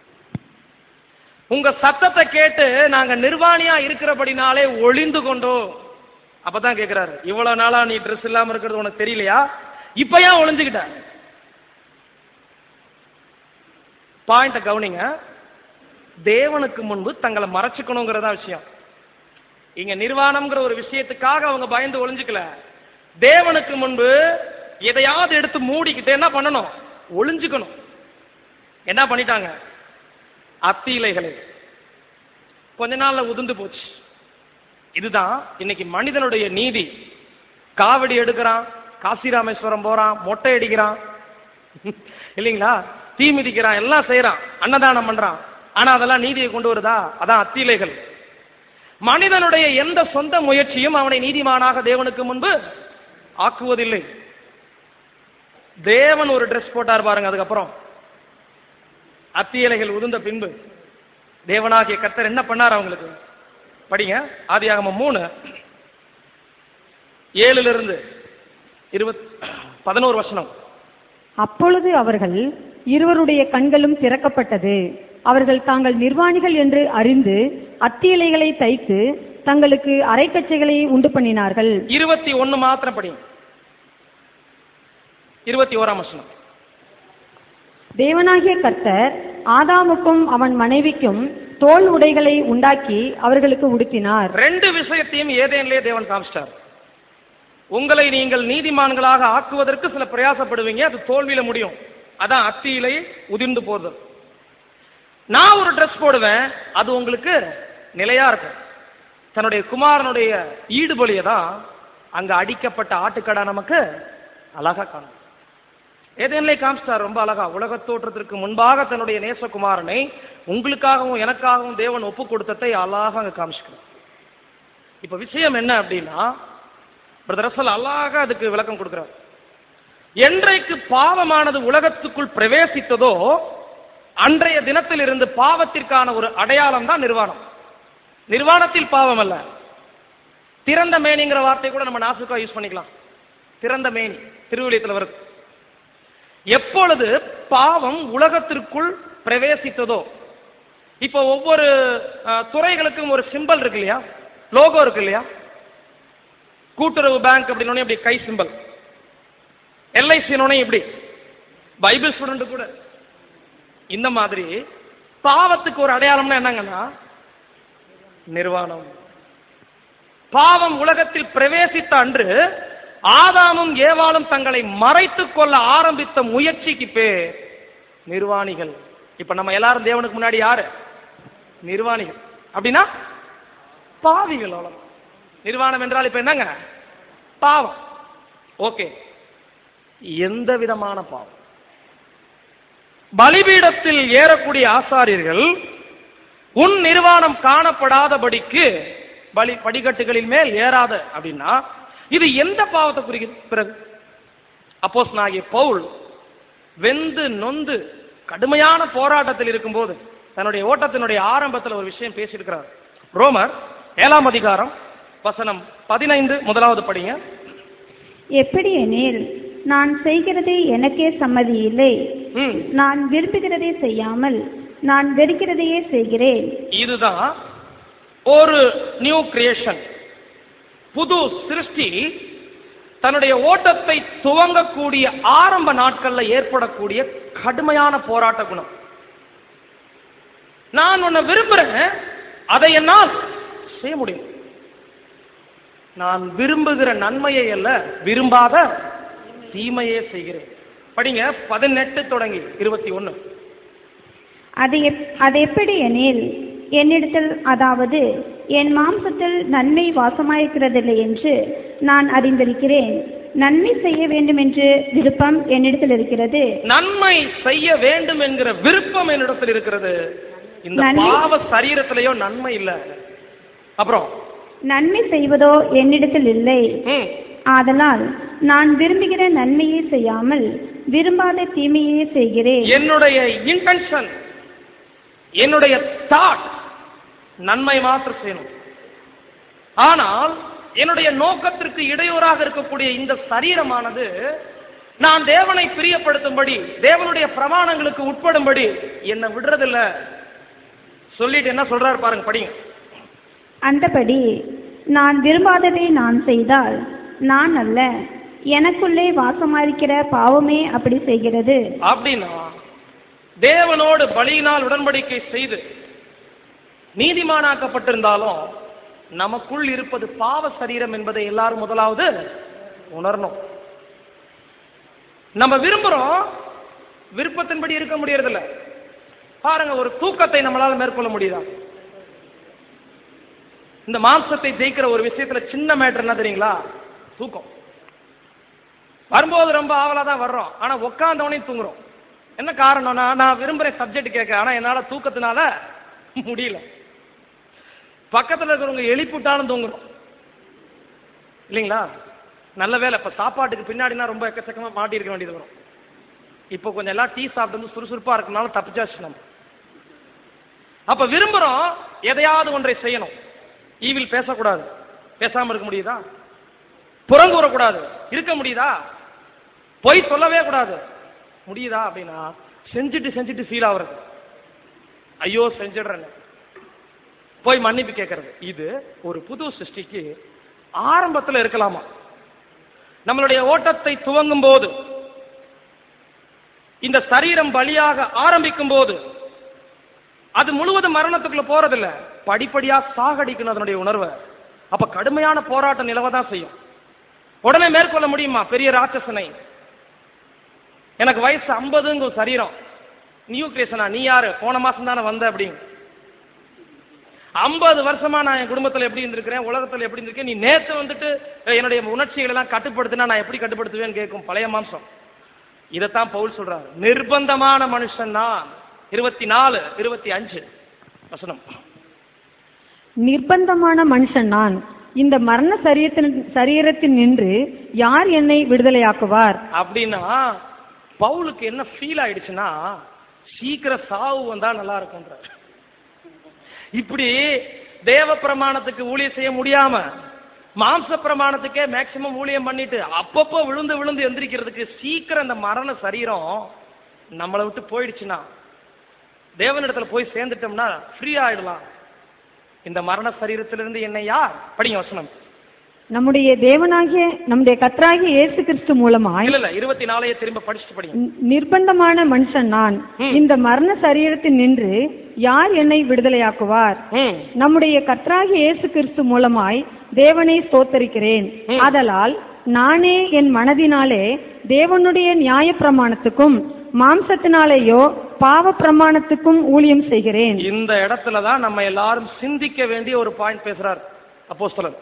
உங்க சத்தத்தை கேட்டு நாங்க நிர்வாணியா இருக்கிறபடினாலே ஒளிந்து கொண்டோம் அப்பதான் கேக்குறாரு இவ்வளவு நாளா நீ ட்ரெஸ் இல்லாம இருக்கிறது உனக்கு தெரியலையா இப்ப ஏன் ஒளிஞ்சுக்கிட்ட பாயிண்ட கவனிங்க தேவனுக்கு முன்பு தங்களை மறைச்சுக்கணுங்கிறதா விஷயம் இங்க நிர்வாணம்ங்கிற ஒரு விஷயத்துக்காக அவங்க பயந்து ஒளிஞ்சுக்கல தேவனுக்கு முன்பு எதையாவது எடுத்து மூடிக்கிட்டு என்ன பண்ணணும் ஒளிஞ்சுக்கணும் என்ன பண்ணிட்டாங்க அத்தி இலைகளை கொஞ்ச நாள்ல உதிர்ந்து போச்சு இதுதான் இன்னைக்கு மனிதனுடைய நீதி காவடி எடுக்கிறான் காசி ராமேஸ்வரம் போறான் மொட்டை அடிக்கிறான் இல்லைங்களா தீ மிதிக்கிறான் எல்லாம் செய்யறான் அன்னதானம் பண்றான் ஆனா அதெல்லாம் நீதியை கொண்டு வருதா அதான் அத்திலைகள் மனிதனுடைய எந்த சொந்த முயற்சியும் அவனை நீதிமானாக தேவனுக்கு முன்பு ஆக்குவதில்லை தேவன் ஒரு ட்ரெஸ் போட்டார் பாருங்க அதுக்கப்புறம் அத்தியலைகள் உதிர்ந்த பின்பு தேவனாகிய கர்த்தர் என்ன பண்ணார் அவங்களுக்கு படிங்க ஆதியாகமம் மூணு ஏழுல இருந்து இருபத் பதினோரு வசனம் அப்பொழுது அவர்கள் இருவருடைய கண்களும் திறக்கப்பட்டது அவர்கள் தாங்கள் நிர்வாணிகள் என்று அறிந்து அத்தி இலைகளை தைத்து தங்களுக்கு அரைக்கச்சைகளை உண்டு பண்ணினார்கள் இருபத்தி ஒன்னு மாத்திரம் படிங்க இருபத்தி ஓராம் வசனம் தேவனாகிய கர்த்தர் ஆதாமுக்கும் அவன் மனைவிக்கும் தோல் உடைகளை உண்டாக்கி அவர்களுக்கு உடுத்தினார் ரெண்டு விஷயத்தையும் ஏதேனிலே தேவன் காமிச்சிட்டார் உங்களை நீங்கள் நீதிமான்களாக ஆக்குவதற்கு சில பிரயாசப்படுவீங்க அது தோல்வியில முடியும் அதான் அத்தியிலே உதிர்ந்து போகுது நான் ஒரு ட்ரெஸ் போடுவேன் அது உங்களுக்கு நிலையா இருக்கும் தன்னுடைய குமாரனுடைய ஈடுபலியை தான் அங்க அடிக்கப்பட்ட ஆட்டுக்கடா நமக்கு அழகா காணும் ஏதேனிலே காமிச்சிட்டார் ரொம்ப அழகா உலகத் தோற்றத்திற்கு முன்பாக தன்னுடைய நேசகுமாரனை உங்களுக்காகவும் எனக்காகவும் தேவன் ஒப்பு கொடுத்ததை அழகா அங்க காமிச்சுக்கிறார் இப்ப விஷயம் என்ன அப்படின்னா பிரதர் ரசல் அழகா அதுக்கு விளக்கம் கொடுக்கிறார் என்றைக்கு பாவமானது உலகத்துக்குள் பிரவேசித்ததோ அன்றைய தினத்தில் இருந்து பாவத்திற்கான ஒரு அடையாளம் தான் நிர்வாணம் நிர்வாணத்தில் பாவம் அல்ல திறந்த மேனிங்கிற வார்த்தை கூட நம்ம நாசுக்கா யூஸ் பண்ணிக்கலாம் திறந்த மேனி திருவிழியத்தில் வருது எப்பொழுது பாவம் உலகத்திற்குள் பிரவேசித்ததோ இப்போ ஒவ்வொரு அஹ், துறைகளுக்கும் ஒரு சிம்பல் இருக்கு இல்லையா லோகோ இருக்கு இல்லையா கூட்டுறவு பேங்க் அப்படின்னு இப்படி கை சிம்பல் எல்ஐசினோட இப்படி பைபிள் ஸ்டூடெண்ட் கூட இந்த மாதிரி பாவத்துக்கு ஒரு அடையாளம்னா என்னங்கன்னா நிர்வாணம் பாவம் உலகத்தில் பிரவேசித்த அன்று ஆதாமும் ஏவாளும் தங்களை மறைத்துக் கொள்ள ஆரம்பித்த முயற்சிக்கு பேர் நிர்வாணிகள் இப்ப நம்ம எல்லாரும் தேவனுக்கு முன்னாடி யாரு நிர்வாணிகள் அப்படின்னா பாவிகள் அவ்வளவு நிர்வாணம் என்றால் இப்ப என்னங்க பாவம் ஓகே எந்த விதமான பாவம் பலிபீடத்தில் ஏறக்கூடிய ஆசாரியர்கள் உன் நிர்வாணம் காணப்படாதபடிக்கு பலி படிக்கட்டுகளின் மேல் ஏறாத அப்படின்னா இது எந்த பாவத்தை குறிக்குது பிறகு அப்போஸ் நாகிய பவுல் வெந்து நொந்து கடுமையான போராட்டத்தில் இருக்கும்போது தன்னுடைய ஓட்டத்தினுடைய ஆரம்பத்தில் ஒரு விஷயம் பேசியிருக்கிறார் ரோமர் ஏழாம் அதிகாரம் வசனம் பதினைந்து முதலாவது படிங்க எப்படி எனில் நான் செய்கிறது எனக்கே சம்மதி இல்லை ம் நான் விரும்புகிறதை செய்யாமல் நான் வெறுக்கிறதையே செய்கிறேன் இதுதான் ஒரு நியூ கிரியேஷன் புது சிருஷ்டி தன்னுடைய ஓட்டத்தை துவங்கக்கூடிய ஆரம்ப நாட்கள்ல ஏற்படக்கூடிய கடுமையான போராட்ட குணம் நான் உன்னை விரும்புறேன் அதை என்னால் செய்ய முடியும் நான் விரும்புகிற நன்மையை அல்ல விரும்பாத தீமையே செய்கிறேன் படிங்க பதினெட்டு தொடங்கி இருபத்தி ஒன்னு அது எப்- அது எப்படி எனில் என்னிடத்தில் அதாவது என் மாம்சத்தில் நன்மை வாசமாயிருக்கிறதில்லை என்று நான் அறிந்திருக்கிறேன் நன்மை செய்ய வேண்டும் என்று விருப்பம் என்னிடத்தில் இருக்கிறது நன்மை செய்ய வேண்டும் என்கிற விருப்பம் என்னிடத்தில் இருக்கிறது இந்த நன்மை- பாவ சரீரத்திலேயோ நன்மை இல்ல அப்புறம் நன்மை செய்வதோ என்னிடத்தில் இல்லை ம், ஆதலால் நான் விரும்புகிற நன்மையை செய்யாமல் விரும்பாத தீமையே செய்கிறேன் என்னுடைய இன்டென்ஷன் என்னுடைய தாட் நன்மை மாத்திரம் செய்யணும் ஆனால் என்னுடைய நோக்கத்திற்கு இடையூறாக இருக்கக்கூடிய இந்த சரீரமானது நான் தேவனை பிரியப்படுத்தும்படி தேவனுடைய பிரமாணங்களுக்கு உட்படும்படி என்னை விடுறதில்ல சொல்லிட்டு என்ன சொல்றாரு பாருங்க படிங்க அந்தபடி நான் விரும்பாததை நான் செய்தால் நான் அல்ல எனக்குள்ளே வாசமாயிருக்கிற பாவமே அப்படி செய்கிறது அப்படின்னா தேவனோடு பலியினால் உடன்படிக்கை செய்து நீதிமானாக்கப்பட்டிருந்தாலும் நமக்குள் இருப்பது பாவ சரீரம் என்பதை எல்லாரும் முதலாவது உணரணும் நம்ம விரும்புறோம் விருப்பத்தின்படி இருக்க முடியறதில்ல பாருங்க ஒரு தூக்கத்தை நம்மளால மேற்கொள்ள முடியுதா இந்த மாம்சத்தை ஜெயிக்கிற ஒரு விஷயத்துல சின்ன மேட்டர் என்ன தெரியுங்களா தூக்கம் வரும்போது ரொம்ப ஆவலா தான் வர்றோம் ஆனா உட்காந்தவனே தூங்குறோம் என்ன காரணம்னா நான் விரும்புறேன் சப்ஜெக்ட் கேட்க ஆனா என்னால தூக்கத்தினால முடியல பக்கத்துல இருக்கிறவங்க எழுப்பிவிட்டாலும் தூங்குறோம் இல்லைங்களா நல்ல வேலை இப்ப சாப்பாட்டுக்கு பின்னாடினா ரொம்ப எக்கச்சக்கமா மாட்டி இருக்க வேண்டியது வரும் இப்போ கொஞ்சம் எல்லாம் டீ சாப்பிட்டு வந்து சுறுசுறுப்பா இருக்கனால தப்பிச்சாச்சு நம்ம அப்ப விரும்புறோம் எதையாவது ஒன்றை செய்யணும் ஈவில் பேசக்கூடாது பேசாம இருக்க முடியுதா புறங்கூறக்கூடாது இருக்க முடியுதா பொய் சொல்லவே கூடாது முடியுதா அப்படின்னா செஞ்சுட்டு செஞ்சுட்டு ஃபீல் ஆகுறது ஐயோ செஞ்சிடுறேன்னு போய் மன்னிப்பு கேட்கறது இது ஒரு புது சிருஷ்டிக்கு ஆரம்பத்தில் இருக்கலாமா நம்மளுடைய ஓட்டத்தை துவங்கும் போது இந்த சரீரம் பலியாக ஆரம்பிக்கும் போது அது முழுவதும் மரணத்துக்குள்ள போறதில்ல படிப்படியா சாகடிக்கணும் அதனுடைய உணர்வை அப்ப கடுமையான போராட்டம் நிலவதான் செய்யும் உடனே மேற்கொள்ள முடியுமா பெரிய ராட்சசனை எனக்கு வயசு ஐம்பதுங்க சரீரம் நியூ கிரியேஷனா நீ யாரு போன மாசம் தானே வந்த அப்படிங்க ஐம்பது வருஷமா நான் என் குடும்பத்துல எப்படி இருந்திருக்கிறேன் உலகத்துல எப்படி இருந்திருக்கேன் நீ நேத்து வந்துட்டு அஹ், என்னுடைய உணர்ச்சிகளை எல்லாம் கட்டுப்படுத்தினா நான் எப்படி கட்டுப்படுத்துவேன்னு கேட்கும் பழைய மாம்சம் இதைத்தான் பவுல் சொல்றாரு நிர்பந்தமான மனுஷன் நான் இருபத்தி நாலு இருபத்தி அஞ்சு வசனம் நிர்பந்தமான மனுஷன் நான் இந்த மரண சரீரத்தின் சரீரத்தில் நின்று யார் என்னை விடுதலையாக்குவார் அப்படின்னா பவுலுக்கு என்ன ஃபீல் ஆயிடுச்சுன்னா சீக்கிரம் சாவு வந்தா நல்லா இருக்கும்ன்ற இப்படி தேவ பிரமாணத்துக்கு ஊழியம் செய்ய முடியாம மாம்ச பிரமாணத்துக்கே மேக்சிமம் ஊழியம் பண்ணிட்டு அப்பப்போ விழுந்து விழுந்து எந்திரிக்கிறதுக்கு சீக்கிரம் இந்த மரண சரீரம் நம்மளை விட்டு போயிடுச்சுன்னா தேவனிடத்துல போய் சேர்ந்துட்டோம்னா ஃப்ரீ ஆயிடலாம் இந்த மரண சரீரத்திலிருந்து என்னை யார் படிங்க வசனம் நம்முடைய தேவனாகிய நம்முடைய கர்த்தராகிய இயேசு கிறிஸ்து மூலமாய் இல்ல இல்ல இருபத்தி நாலையே திரும்ப படிச்சுட்டு படிங்க நி- நிர்பந்தமான மனுஷன் நான் ம். இந்த மரண சரீரத்தில் நின்று யார் என்னை விடுதலையாக்குவார் ம் நம்முடைய கர்த்தராகிய இயேசு கிறிஸ்து மூலமாய் தேவனை ஸ்தோத்தரிக்கிறேன் ம். ஆதலால் நானே என் மனதினாலே தேவனுடைய நியாய பிரமாணத்துக்கும் மாம்சத்தினாலேயோ பாவ பிரமாணத்துக்கும் ஊழியம் செய்கிறேன் இந்த இடத்துல தான் நம்ம எல்லாரும் சிந்திக்க வேண்டிய ஒரு பாயிண்ட் பேசுறார் அப்போஸ்தலன்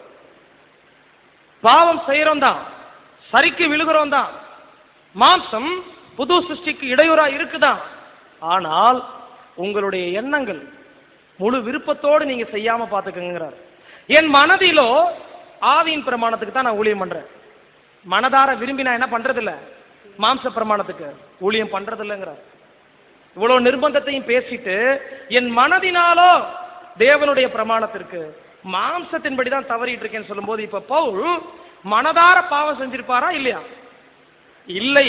பாவம் செய்யறோம் தான் சரிக்கு விழுகிறோம் தான் மாம்சம் புது சிருஷ்டிக்கு இடையூறா இருக்குதான் ஆனால் உங்களுடைய எண்ணங்கள் முழு விருப்பத்தோடு நீங்க செய்யாம பாத்துக்கங்கிறார் என் மனதிலோ ஆவியின் பிரமாணத்துக்கு தான் நான் ஊழியம் பண்றேன் மனதார விரும்பி நான் என்ன பண்றது இல்ல மாம்ச பிரமாணத்துக்கு ஊழியம் பண்றது இல்லைங்கிறார் இவ்வளவு நிர்பந்தத்தையும் பேசிட்டு என் மனதினாலோ தேவனுடைய பிரமாணத்திற்கு மாம்சத்தின்படி தான் தவறிட்டு இருக்கேன்னு சொல்லும்போது இப்ப பவுல் மனதார பாவம் செஞ்சிருப்பாரா இல்லையா இல்லை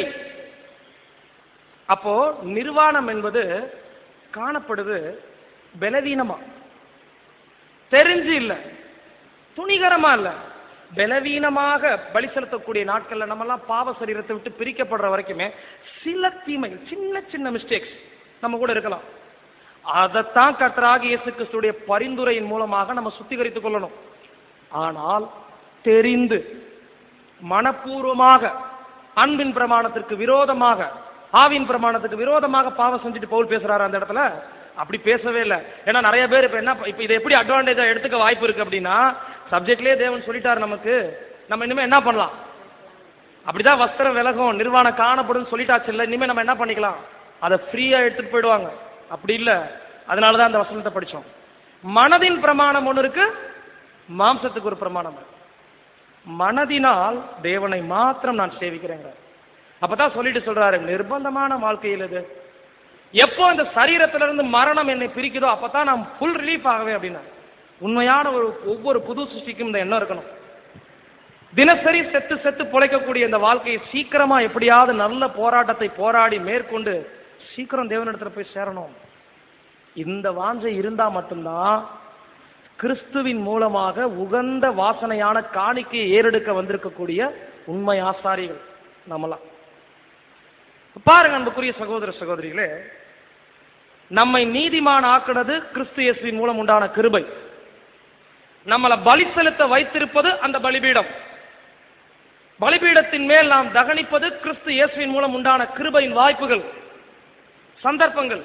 அப்போ நிர்வாணம் என்பது காணப்படுது பலவீனமா தெரிஞ்சு இல்ல துணிகரமா இல்ல பலவீனமாக பலி செலுத்தக்கூடிய நாட்கள்ல நம்மலாம் பாவ சரீரத்தை விட்டு பிரிக்கப்படுற வரைக்குமே சில தீமை சின்ன சின்ன மிஸ்டேக்ஸ் நம்ம கூட இருக்கலாம் அதைத்தான் கர்த்தராக இயேசு கிறிஸ்துடைய பரிந்துரையின் மூலமாக நம்ம சுத்திகரித்துக் கொள்ளணும் ஆனால் தெரிந்து மனப்பூர்வமாக அன்பின் பிரமாணத்திற்கு விரோதமாக ஆவின் பிரமாணத்துக்கு விரோதமாக பாவம் செஞ்சுட்டு பவுல் பேசுறாரு அந்த இடத்துல அப்படி பேசவே இல்லை ஏன்னா நிறைய பேர் இப்ப என்ன இப்ப இதை எப்படி அட்வான்டேஜா எடுத்துக்க வாய்ப்பு இருக்கு அப்படின்னா சப்ஜெக்ட்லயே தேவன் சொல்லிட்டாரு நமக்கு நம்ம இனிமே என்ன பண்ணலாம் அப்படிதான் வஸ்திரம் விலகும் நிர்வாணம் காணப்படும் சொல்லிட்டாச்சு இல்ல இனிமே நம்ம என்ன பண்ணிக்கலாம் அதை ஃப்ரீயா எடுத்துட்டு போயிடுவாங்க அப்படி இல்ல அதனாலதான் அந்த வசனத்தை படிச்சோம் மனதின் பிரமாணம் ஒண்ணு இருக்கு மாம்சத்துக்கு ஒரு பிரமாணம் இருக்கு. மனதினால் தேவனை மாத்திரம் நான் சேவிக்கிறேங்க அப்பதான் சொல்லிட்டு சொல்றாரு நிர்பந்தமான வாழ்க்கையில் இது எப்போ இந்த சரீரத்துல இருந்து மரணம் என்னை பிரிக்குதோ அப்பதான் நான் ஃபுல் ரிலீஃப் ஆகவே அப்படின்னா உண்மையான ஒரு ஒவ்வொரு புது சிருஷ்டிக்கும் இந்த எண்ணம் இருக்கணும் தினசரி செத்து செத்து பிழைக்கக்கூடிய இந்த வாழ்க்கையை சீக்கிரமா எப்படியாவது நல்ல போராட்டத்தை போராடி மேற்கொண்டு சீக்கிரம் தேவனிடத்துல போய் சேரணும் இந்த வாஞ்சை இருந்தா மட்டும்தான் கிறிஸ்துவின் மூலமாக உகந்த வாசனையான காணிக்கையை ஏறெடுக்க வந்திருக்கக்கூடிய உண்மை ஆசாரிகள் நம்மலாம் பாருங்க அன்புக்குரிய சகோதர சகோதரிகளே நம்மை நீதிமான் ஆக்குனது கிறிஸ்து இயேசுவின் மூலம் உண்டான கிருபை நம்மளை பலி செலுத்த வைத்திருப்பது அந்த பலிபீடம் பலிபீடத்தின் மேல் நாம் தகனிப்பது கிறிஸ்து இயேசுவின் மூலம் உண்டான கிருபையின் வாய்ப்புகள் சந்தர்ப்பங்கள்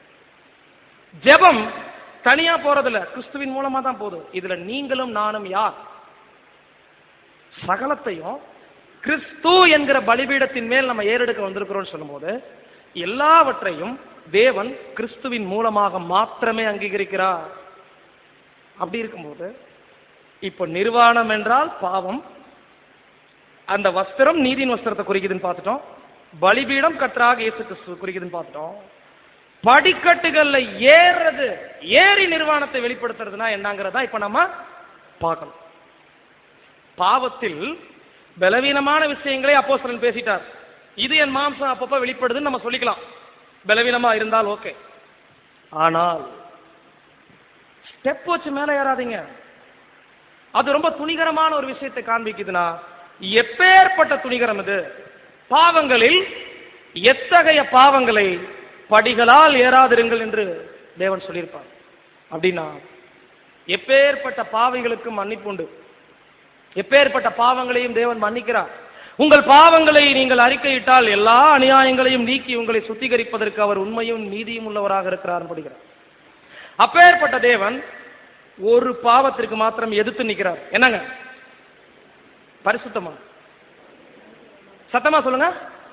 ஜெபம் தனியா போறதில்ல கிறிஸ்துவின் மூலமா தான் போதும் இதுல நீங்களும் நானும் யார் சகலத்தையும் கிறிஸ்து என்கிற பலிபீடத்தின் மேல் நம்ம ஏறெடுக்க வந்திருக்கிறோம்னு சொல்லும்போது எல்லாவற்றையும் தேவன் கிறிஸ்துவின் மூலமாக மாத்திரமே அங்கீகரிக்கிறார் அப்படி இருக்கும்போது இப்போ நிர்வாணம் என்றால் பாவம் அந்த வஸ்திரம் நீதியின் வஸ்திரத்தை குறிக்குதுன்னு பார்த்துட்டோம் பலிபீடம் கற்றாக இயேசு கிறிஸ்து குறிக்குதுன்னு பார்த்துட்டோம் படிக்கட்டுகள்ல ஏறுறது ஏறி நிர்வாணத்தை வெளிப்படுத்துறதுனா என்னங்கிறதா இப்ப நம்ம பார்க்கணும் பாவத்தில் பலவீனமான விஷயங்களை அப்போஸ்தலன் பேசிட்டார் இது என் மாம்சம் அப்பப்ப வெளிப்படுதுன்னு நம்ம சொல்லிக்கலாம் பலவீனமா இருந்தால் ஓகே ஆனால் ஸ்டெப் வச்சு மேல ஏறாதீங்க அது ரொம்ப துணிகரமான ஒரு விஷயத்தை காண்பிக்குதுன்னா எப்பேற்பட்ட துணிகரம் இது பாவங்களில் எத்தகைய பாவங்களை படிகளால் ஏறாதிருங்கள் என்று தேவன் சொல்லியிருப்பார் அப்படின்னா எப்பேற்பட்ட பாவிகளுக்கு மன்னிப்பு உண்டு எப்பேற்பட்ட பாவங்களையும் தேவன் மன்னிக்கிறார் உங்கள் பாவங்களை நீங்கள் அறிக்கையிட்டால் எல்லா அநியாயங்களையும் நீக்கி உங்களை சுத்திகரிப்பதற்கு அவர் உண்மையும் நீதியும் உள்ளவராக இருக்கிறார் படிக்கிறார் அப்பேற்பட்ட தேவன் ஒரு பாவத்திற்கு மாத்திரம் எதிர்த்து நிற்கிறார் என்னங்க பரிசுத்தமா சத்தமா சொல்லுங்க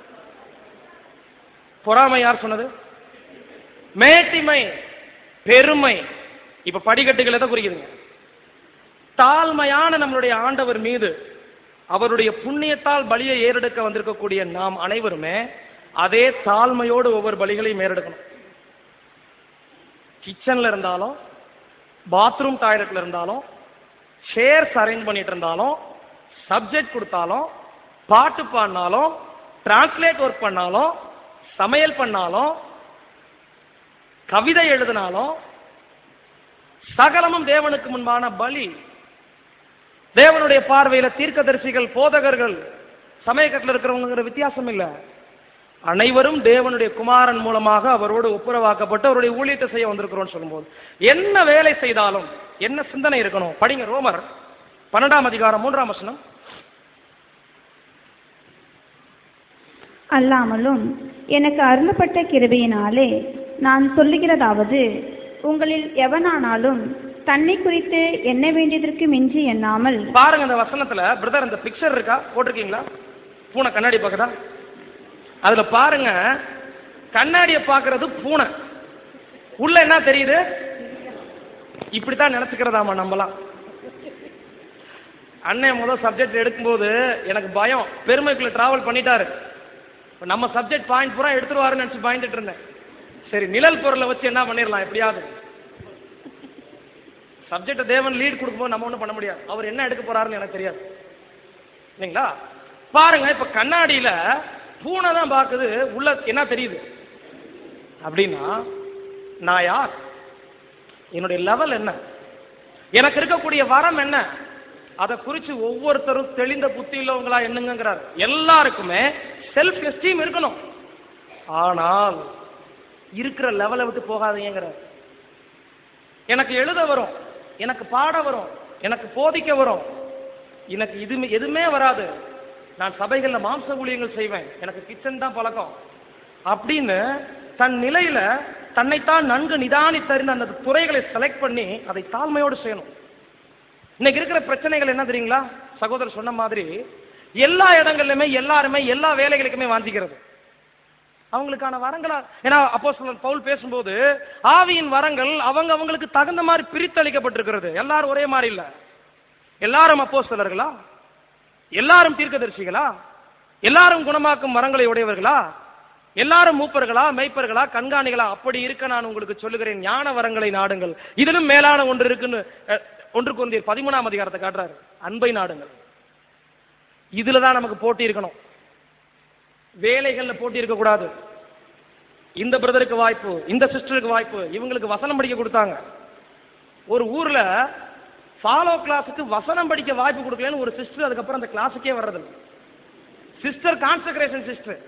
பொறாமை யார் சொன்னது மேட்டிமை பெருமை இப்ப படிக்கட்டுகள் எதை குறிக்குதுங்க தாழ்மையான நம்மளுடைய ஆண்டவர் மீது அவருடைய புண்ணியத்தால் பலியை ஏறெடுக்க வந்திருக்கக்கூடிய நாம் அனைவருமே அதே தாழ்மையோடு ஒவ்வொரு பலிகளையும் ஏறெடுக்கணும் கிச்சன்ல இருந்தாலும் பாத்ரூம் டாய்லெட்ல இருந்தாலும் சேர்ஸ் அரேஞ்ச் பண்ணிட்டு இருந்தாலும் சப்ஜெக்ட் கொடுத்தாலும் பாட்டு பாடினாலும் டிரான்ஸ்லேட் ஒர்க் பண்ணாலும் சமையல் பண்ணாலும் கவிதை எழுதினாலும் சகலமும் தேவனுக்கு முன்பான பலி தேவனுடைய பார்வையில தீர்க்கதரிசிகள் போதகர்கள் சமயக்கட்டில் இருக்கிறவங்கிற வித்தியாசம் இல்ல அனைவரும் தேவனுடைய குமாரன் மூலமாக அவரோடு ஒப்புரவாக்கப்பட்டு அவருடைய ஊழியத்தை செய்ய வந்திருக்கிறோம்னு சொல்லும்போது என்ன வேலை செய்தாலும் என்ன சிந்தனை இருக்கணும் படிங்க ரோமர் பன்னெண்டாம் அதிகாரம் மூன்றாம் வசனம் அல்லாமலும் எனக்கு அருளப்பட்ட கிருபையினாலே நான் சொல்லுகிறதாவது உங்களில் எவனானாலும் தன்னை குறித்து எண்ண வேண்டியதற்கு மிஞ்சி எண்ணாமல் பாருங்க இந்த வசனத்துல பிரதர் இந்த பிக்சர் இருக்கா போட்டிருக்கீங்களா பூனை கண்ணாடி பார்க்குதா அதுல பாருங்க கண்ணாடியை பார்க்கிறது பூனை உள்ள என்ன தெரியுது இப்படித்தான் நினைச்சுக்கிறதாமா நம்பலாம் அண்ணன் முதல் சப்ஜெக்ட் எடுக்கும்போது எனக்கு பயம் பெருமைக்குள்ள டிராவல் பண்ணிட்டாரு இப்ப நம்ம சப்ஜெக்ட் பாயிண்ட் பூரா எடுத்துருவாருன்னு நினைச்சு பயந்துட்டு இருந்தேன் சரி நிழல் பொருளை வச்சு என்ன பண்ணிடலாம் எப்படியாவது சப்ஜெக்ட் தேவன் லீட் கொடுக்கும்போது நம்ம ஒன்றும் பண்ண முடியாது அவர் என்ன எடுக்க போறாருன்னு எனக்கு தெரியாது இல்லைங்களா பாருங்க இப்ப கண்ணாடியில பூனை தான் பார்க்குது உள்ள என்ன தெரியுது அப்படின்னா நான் யார் என்னுடைய லெவல் என்ன எனக்கு இருக்கக்கூடிய வரம் என்ன அதை குறித்து ஒவ்வொருத்தரும் தெளிந்த புத்தி உள்ளவங்களா என்னங்கிறார் எல்லாருக்குமே செல்ஃப் எஸ்டீம் இருக்கணும் ஆனால் இருக்கிற லெவலை விட்டு போகாதீங்கிறார் எனக்கு எழுத வரும் எனக்கு பாட வரும் எனக்கு போதிக்க வரும் எனக்கு இது எதுவுமே வராது நான் சபைகளில் மாம்ச ஊழியங்கள் செய்வேன் எனக்கு கிச்சன் தான் பழக்கம் அப்படின்னு தன் நிலையில தன்னைத்தான் நன்கு நிதானித்தறிந்து அந்த துறைகளை செலக்ட் பண்ணி அதை தாழ்மையோடு செய்யணும் இன்னைக்கு இருக்கிற பிரச்சனைகள் என்ன தெரியுங்களா சகோதரர் சொன்ன மாதிரி எல்லா இடங்கள்லுமே எல்லாருமே எல்லா வேலைகளுக்குமே வாஞ்சிக்கிறது அவங்களுக்கான வரங்களா ஏன்னா அப்போ பவுல் பேசும்போது ஆவியின் வரங்கள் அவங்க அவங்களுக்கு தகுந்த மாதிரி பிரித்தளிக்கப்பட்டிருக்கிறது எல்லாரும் ஒரே மாதிரி இல்ல எல்லாரும் அப்போஸ்தலர்களா எல்லாரும் தீர்க்கதரிசிகளா எல்லாரும் குணமாக்கும் வரங்களை உடையவர்களா எல்லாரும் மூப்பர்களா மெய்ப்பர்களா கண்காணிகளா அப்படி இருக்க நான் உங்களுக்கு சொல்லுகிறேன் ஞான வரங்களை நாடுங்கள் இதிலும் மேலான ஒன்று இருக்குன்னு அஹ், ஒன்றுக்கு ஒன்றிய பதிமூணாம் அதிகாரத்தை காட்டுறாரு அன்பை நாடுங்கள் இதுல தான் நமக்கு போட்டி இருக்கணும் வேலைகள்ல போட்டி இருக்கக்கூடாது இந்த பிரதருக்கு வாய்ப்பு இந்த சிஸ்டருக்கு வாய்ப்பு இவங்களுக்கு வசனம் படிக்க கொடுத்தாங்க ஒரு ஊர்ல ஃபாலோ கிளாஸுக்கு வசனம் படிக்க வாய்ப்பு கொடுக்கலன்னு ஒரு சிஸ்டர் அதுக்கப்புறம் அந்த கிளாஸுக்கே வர்றதில்லை சிஸ்டர் கான்சக்ரேஷன் சிஸ்டர்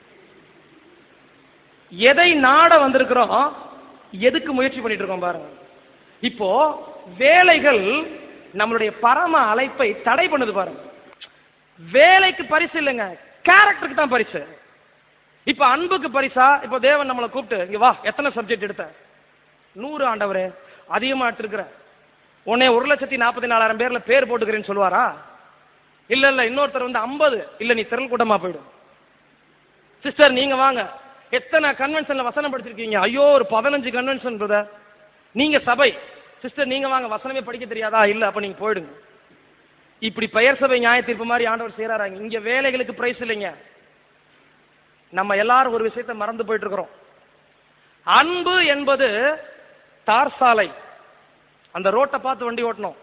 எதை நாட வந்திருக்கிறோம் எதுக்கு முயற்சி பண்ணிட்டு இருக்கோம் பாருங்க இப்போ வேலைகள் நம்மளுடைய பரம அழைப்பை தடை பண்ணுது பாருங்க வேலைக்கு பரிசு இல்லைங்க கேரக்டருக்கு தான் பரிசு இப்ப அன்புக்கு பரிசா இப்போ தேவன் நம்மளை கூப்பிட்டு இங்க வா எத்தனை சப்ஜெக்ட் எடுத்த நூறு ஆண்டவரே அதிகமா எடுத்திருக்கிற உன்னை ஒரு லட்சத்தி நாற்பத்தி நாலாயிரம் பேர்ல பேர் போட்டுக்கிறேன்னு சொல்லுவாரா இல்ல இல்ல இன்னொருத்தர் வந்து ஐம்பது இல்ல நீ திரள் கூட்டமா போயிடும் சிஸ்டர் நீங்க வாங்க எத்தனை கன்வென்ஷன்ல வசனம் படிச்சிருக்கீங்க ஐயோ ஒரு பதினஞ்சு கன்வென்ஷன் பிரதர் நீங்க சபை சிஸ்டர் நீங்க வாங்க வசனமே படிக்க தெரியாதா இல்ல அப்ப நீங்க போயிடுங்க இப்படி பெயர் சபை நியாய தீர்ப்பு மாதிரி ஆண்டவர் செய்யறாங்க இங்க வேலைகளுக்கு பிரைஸ் இல்லைங்க நம்ம எல்லாரும் ஒரு விஷயத்தை மறந்து போயிட்டு இருக்கிறோம் அன்பு என்பது தார் சாலை அந்த ரோட்டை பார்த்து வண்டி ஓட்டணும்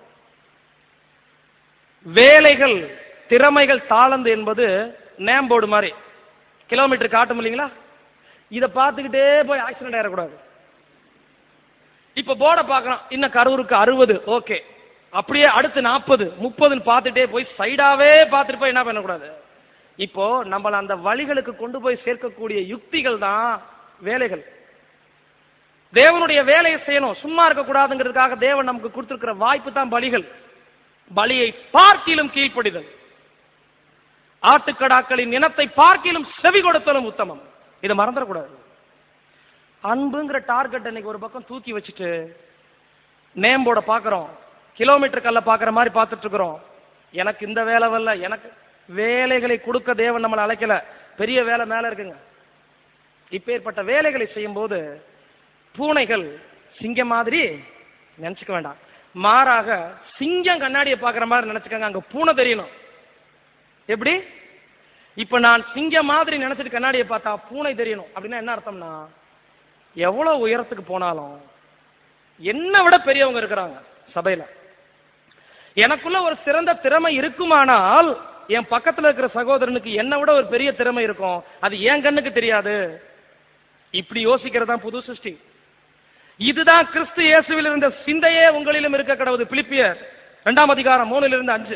வேலைகள் திறமைகள் தாளந்து என்பது நேம் போர்டு மாதிரி கிலோமீட்டர் காட்டும் இல்லைங்களா இதை பார்த்துக்கிட்டே போய் ஆக்சிடென்ட் ஆயிடக்கூடாது இப்ப போர்டை பார்க்கறோம் இன்னும் கரூருக்கு அறுபது ஓகே அப்படியே அடுத்து நாற்பது முப்பதுன்னு பார்த்துட்டே போய் சைடாவே பார்த்துட்டு போய் என்ன பண்ணக்கூடாது இப்போ நம்மள அந்த வழிகளுக்கு கொண்டு போய் சேர்க்கக்கூடிய யுக்திகள் தான் வேலைகள் தேவனுடைய வேலையை செய்யணும் சும்மா இருக்கக்கூடாதுங்கிறதுக்காக தேவன் நமக்கு கொடுத்திருக்கிற வாய்ப்பு தான் பலிகள் பலியை பார்க்கிலும் கீழ்ப்படிதல் ஆட்டுக்கடாக்களின் இனத்தை பார்க்கிலும் செவி கொடுத்தலும் உத்தமம் இதை மறந்துடக்கூடாது அன்புங்கிற டார்கெட் இன்னைக்கு ஒரு பக்கம் தூக்கி வச்சுட்டு நேம் போர்டை பார்க்குறோம் கிலோமீட்டர் கல்ல பார்க்குற மாதிரி பார்த்துட்டு இருக்கிறோம் எனக்கு இந்த வேலை வரல எனக்கு வேலைகளை கொடுக்க தேவன் நம்மளை அழைக்கல பெரிய வேலை மேல இருக்குங்க இப்பேற்பட்ட வேலைகளை செய்யும்போது பூனைகள் சிங்கம் மாதிரி நினைச்சுக்க வேண்டாம் மாறாக சிங்கம் கண்ணாடியை பார்க்குற மாதிரி நினைச்சுக்கங்க அங்க பூனை தெரியணும் எப்படி இப்ப நான் சிங்கம் மாதிரி நினைச்சிட்டு கண்ணாடியை பார்த்தா பூனை தெரியணும் அப்படின்னா என்ன அர்த்தம்னா எவ்வளவு உயரத்துக்கு போனாலும் என்னை விட பெரியவங்க இருக்கிறாங்க சபையில எனக்குள்ள ஒரு சிறந்த திறமை இருக்குமானால் என் பக்கத்துல இருக்கிற சகோதரனுக்கு என்னை விட ஒரு பெரிய திறமை இருக்கும் அது என் கண்ணுக்கு தெரியாது இப்படி யோசிக்கிறது தான் புது சிருஷ்டி இதுதான் கிறிஸ்து இயேசுவில் இருந்த சிந்தையே உங்களிலும் இருக்க கடவுது பிலிப்பியர் இரண்டாம் அதிகாரம் மூணுல இருந்து அஞ்சு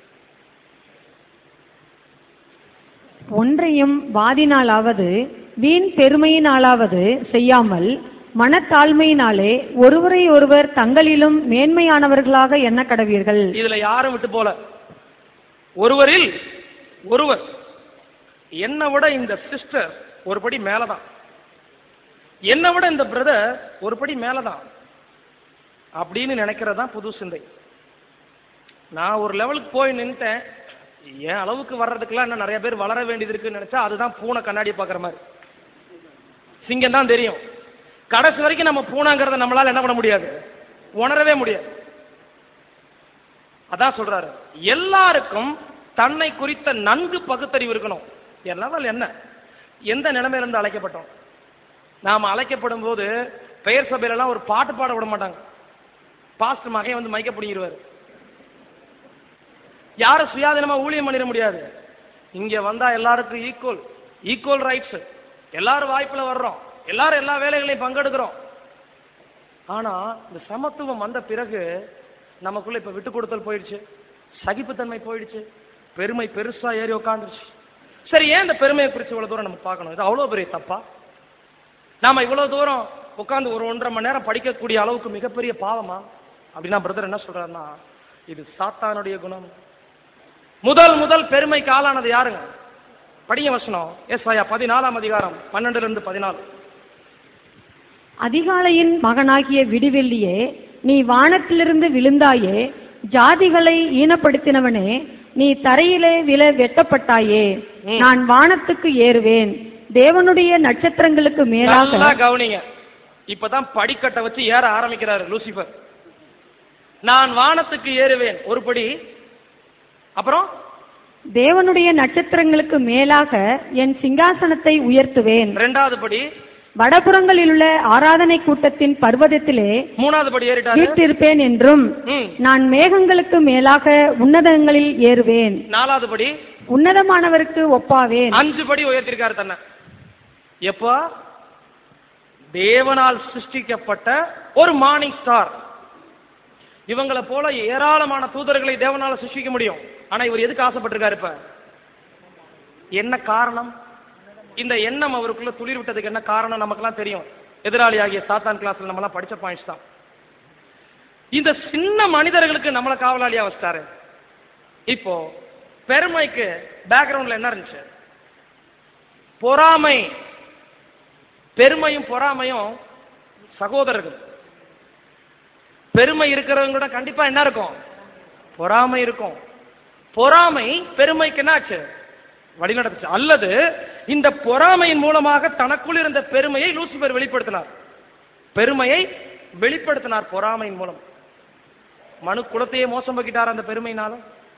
ஒன்றையும் வாதினாலாவது வீண் பெருமையினாலாவது செய்யாமல் மனத்தாழ்மையினாலே ஒருவரை ஒருவர் தங்களிலும் மேன்மையானவர்களாக எண்ண கடவீர்கள் இதுல யாரும் விட்டு போல ஒருவரில் ஒருவர் என்னை விட இந்த சிஸ்டர் ஒரு படி மேலதான் என்னை விட இந்த பிரதர் ஒரு படி மேலதான் அப்படின்னு நினைக்கிறது தான் புது சிந்தை நான் ஒரு லெவலுக்கு போய் நின்ட்டேன் என் அளவுக்கு வர்றதுக்கெல்லாம் இன்னும் நிறைய பேர் வளர வேண்டியது இருக்குன்னு நினைச்சா அதுதான் பூனை கண்ணாடி பார்க்குற மாதிரி சிங்கம் தான் தெரியும் கடைசி வரைக்கும் நம்ம பூனைங்கிறத நம்மளால என்ன பண்ண முடியாது உணரவே முடியாது அதான் சொல்றாரு எல்லாருக்கும் தன்னை குறித்த நன்கு பகுத்தறிவு இருக்கணும் என் லெவல் என்ன எந்த நிலைமையில இருந்து அழைக்கப்பட்டோம் நாம அழைக்கப்படும் போது பெயர் சபையிலலாம் ஒரு பாட்டு பாட விட மாட்டாங்க பாஸ்ட் மகன் வந்து மைக்க பிடிங்கிருவாரு யாரும் சுயாதீனமா ஊழியம் பண்ணிட முடியாது இங்க வந்தா எல்லாருக்கும் ஈக்குவல் ஈக்குவல் ரைட்ஸ் எல்லாரும் வாய்ப்புல வர்றோம் எல்லாரும் எல்லா வேலைகளையும் பங்கெடுக்கிறோம் ஆனா இந்த சமத்துவம் வந்த பிறகு நமக்குள்ள இப்ப விட்டு கொடுத்தல் போயிடுச்சு சகிப்புத்தன்மை போயிடுச்சு பெருமை பெருசா ஏறி உட்காந்துருச்சு சரி ஏன் இந்த பெருமையை குறித்து இவ்வளவு தூரம் நம்ம பார்க்கணும் இது அவ்வளவு பெரிய தப்பா நாம இவ்வளவு தூரம் உட்கார்ந்து ஒரு ஒன்றரை மணி நேரம் படிக்கக்கூடிய அளவுக்கு மிகப்பெரிய பாவமா அப்படின்னா பிரதர் என்ன சொல்றாருன்னா இது சாத்தானுடைய குணம் முதல் முதல் பெருமைக்கு ஆளானது யாருங்க படிங்க வசனம் எஸ்ஐயா பதினாலாம் அதிகாரம் பன்னெண்டுல இருந்து பதினாலு அதிகாலையின் மகனாகிய விடிவெள்ளியே நீ வானத்திலிருந்து விழுந்தாயே ஜாதிகளை ஈனப்படுத்தினவனே நீ தரையிலே விழ வெட்டப்பட்டாயே ம். நான் வானத்துக்கு ஏறுவேன் தேவனுடைய நட்சத்திரங்களுக்கு மேலாக நல்லா கவனிங்க இப்பதான் படிக்கட்டை வச்சு ஏற ஆரம்பிக்கிறாரு லூசிபர் நான் வானத்துக்கு ஏறுவேன் ஒரு படி அப்புறம் தேவனுடைய நட்சத்திரங்களுக்கு மேலாக என் சிங்காசனத்தை உயர்த்துவேன் ரெண்டாவது படி வடபுறங்களில் உள்ள ஆராதனை கூட்டத்தின் பர்வதத்திலே மூணாவது படி ஏறிட்டாரு வீற்றிருப்பேன் என்றும் ம். நான் மேகங்களுக்கு மேலாக உன்னதங்களில் ஏறுவேன் நாலாவது படி உன்னதமானவருக்கு ஒப்பாவேன் அஞ்சு படி உயர்த்திருக்காரு தன்னை எப்போ தேவனால் சிருஷ்டிக்கப்பட்ட ஒரு மார்னிங் ஸ்டார் இவங்களை போல ஏராளமான தூதர்களை தேவனால சிருஷ்டிக்க முடியும் ஆனா இவர் எதுக்கு ஆசைப்பட்டிருக்காரு இப்ப என்ன காரணம் இந்த எண்ணம் அவருக்குள்ள துளிர் விட்டதுக்கு என்ன காரணம் நமக்கெல்லாம் தெரியும் எதிராளி ஆகிய சாத்தான் கிளாஸ்ல நம்மலாம் படிச்ச பாயிண்ட்ஸ் தான் இந்த சின்ன மனிதர்களுக்கு நம்மளை காவலாளியா வச்சிட்டாரு இப்போ பெருமைக்கு பேக்ரவுண்ட்ல என்ன இருந்துச்சு பொறாமை பெருமையும் பொறாமையும் சகோதரர்கள் பெருமை இருக்கிறவங்க கூட கண்டிப்பா என்ன இருக்கும் பொறாமை இருக்கும் பொறாமை பெருமைக்கு என்னாச்சு வழிநடத்துச்சு அல்லது இந்த பொறாமையின் மூலமாக தனக்குள் இருந்த பெருமையை லூசிபர் வெளிப்படுத்தினார் பெருமையை வெளிப்படுத்தினார் பொறாமையின் மூலம் மனு குலத்தையே மோசம் போக்கிட்டார் அந்த பெருமையினால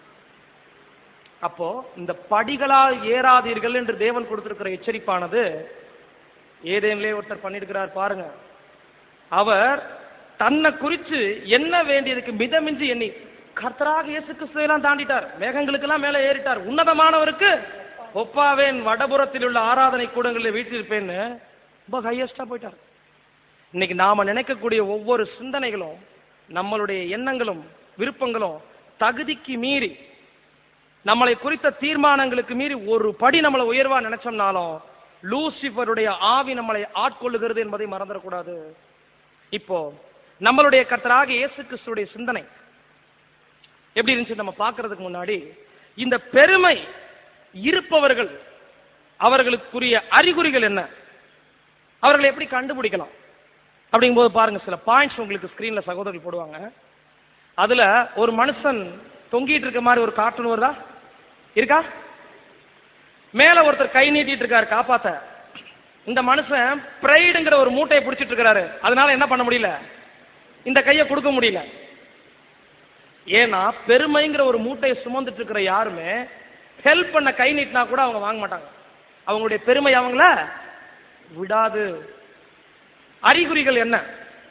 அப்போ இந்த படிகளால் ஏறாதீர்கள் என்று தேவன் கொடுத்திருக்கிற எச்சரிப்பானது ஏதேனிலே ஒருத்தர் பண்ணியிருக்கிறார் பாருங்க அவர் தன்னை குறித்து என்ன வேண்டியதுக்கு மிதமின்றி எண்ணி கர்த்தராக இயேசு கிறிஸ்துவெல்லாம் தாண்டிட்டார் மேகங்களுக்கெல்லாம் மேலே ஏறிட்டார் உன்னதமானவருக்கு ஒப்பாவேன் வடபுறத்தில் உள்ள ஆராதனை கூடங்களில் வீட்டிருப்பேன்னு ரொம்ப ஹையஸ்டா போயிட்டார் இன்னைக்கு நாம நினைக்கக்கூடிய ஒவ்வொரு சிந்தனைகளும் நம்மளுடைய எண்ணங்களும் விருப்பங்களும் தகுதிக்கு மீறி நம்மளை குறித்த தீர்மானங்களுக்கு மீறி ஒரு படி நம்மளை உயர்வா நினைச்சோம்னாலும் லூசிஃபருடைய ஆவி நம்மளை ஆட்கொள்ளுகிறது என்பதை மறந்துடக்கூடாது இப்போ நம்மளுடைய கர்த்தராக இயேசு கிறிஸ்துடைய சிந்தனை எப்படி இருந்துச்சு நம்ம பார்க்கிறதுக்கு முன்னாடி இந்த பெருமை இருப்பவர்கள் அவர்களுக்குரிய அறிகுறிகள் என்ன அவர்களை எப்படி கண்டுபிடிக்கலாம் அப்படிங்கும்போது பாருங்க சில பாயிண்ட்ஸ் உங்களுக்கு ஸ்கிரீன்ல சகோதரர்கள் போடுவாங்க அதுல ஒரு மனுஷன் தொங்கிட்டு இருக்க மாதிரி ஒரு கார்ட்டூன் வருதா இருக்கா மேல ஒருத்தர் கை நீட்டிட்டு இருக்காரு காப்பாத்த இந்த மனுஷன் பிரைடுங்கிற ஒரு மூட்டையை பிடிச்சிட்டு இருக்காரு அதனால என்ன பண்ண முடியல இந்த கையை கொடுக்க முடியல ஏன்னா பெருமைங்கிற ஒரு மூட்டையை சுமந்துட்டு இருக்கிற யாருமே ஹெல்ப் பண்ண கை நீட்டினா கூட அவங்க வாங்க மாட்டாங்க அவங்களுடைய பெருமை அவங்கள விடாது அறிகுறிகள் என்ன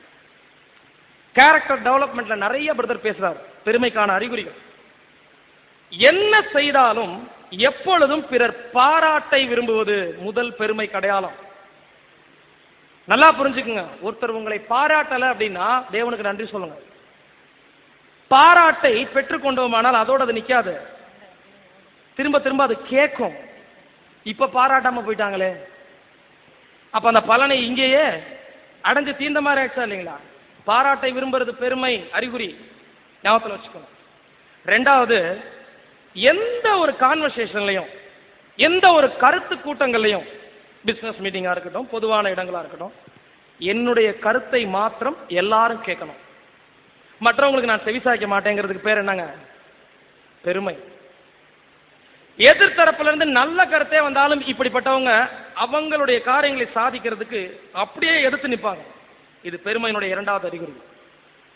கேரக்டர் டெவலப்மெண்ட்ல நிறைய பிரதர் பேசுறாரு பெருமைக்கான அறிகுறிகள் என்ன செய்தாலும் எப்பொழுதும் பிறர் பாராட்டை விரும்புவது முதல் பெருமை அடையாளம் நல்லா புரிஞ்சுக்குங்க ஒருத்தர் உங்களை பாராட்டல அப்படின்னா தேவனுக்கு நன்றி சொல்லுங்க பாராட்டை பெற்றுக்கொண்டோமானால் அதோட அது நிக்காது திரும்ப திரும்ப அது கேட்கும் இப்ப பாராட்டாம போயிட்டாங்களே அப்ப அந்த பலனை இங்கேயே அடைஞ்சு தீர்ந்த மாதிரி ஆயிடுச்சா இல்லைங்களா பாராட்டை விரும்புறது பெருமை அறிகுறி ஞாபகத்தில் வச்சுக்கணும் ரெண்டாவது எந்த ஒரு கான்வர்சேஷன்லையும் எந்த ஒரு கருத்து கூட்டங்கள்லையும் பிசினஸ் மீட்டிங்கா இருக்கட்டும் பொதுவான இடங்களா இருக்கட்டும் என்னுடைய கருத்தை மாத்திரம் எல்லாரும் கேட்கணும் மற்றவங்களுக்கு நான் செவிசாய்க்க மாட்டேங்கிறதுக்கு பேர் என்னங்க பெருமை எதிர்த்தரப்புல இருந்து நல்ல கருத்தே வந்தாலும் இப்படிப்பட்டவங்க அவங்களுடைய காரியங்களை சாதிக்கிறதுக்கு அப்படியே எதிர்த்து நிற்பாங்க இது பெருமையினுடைய இரண்டாவது அறிகுறி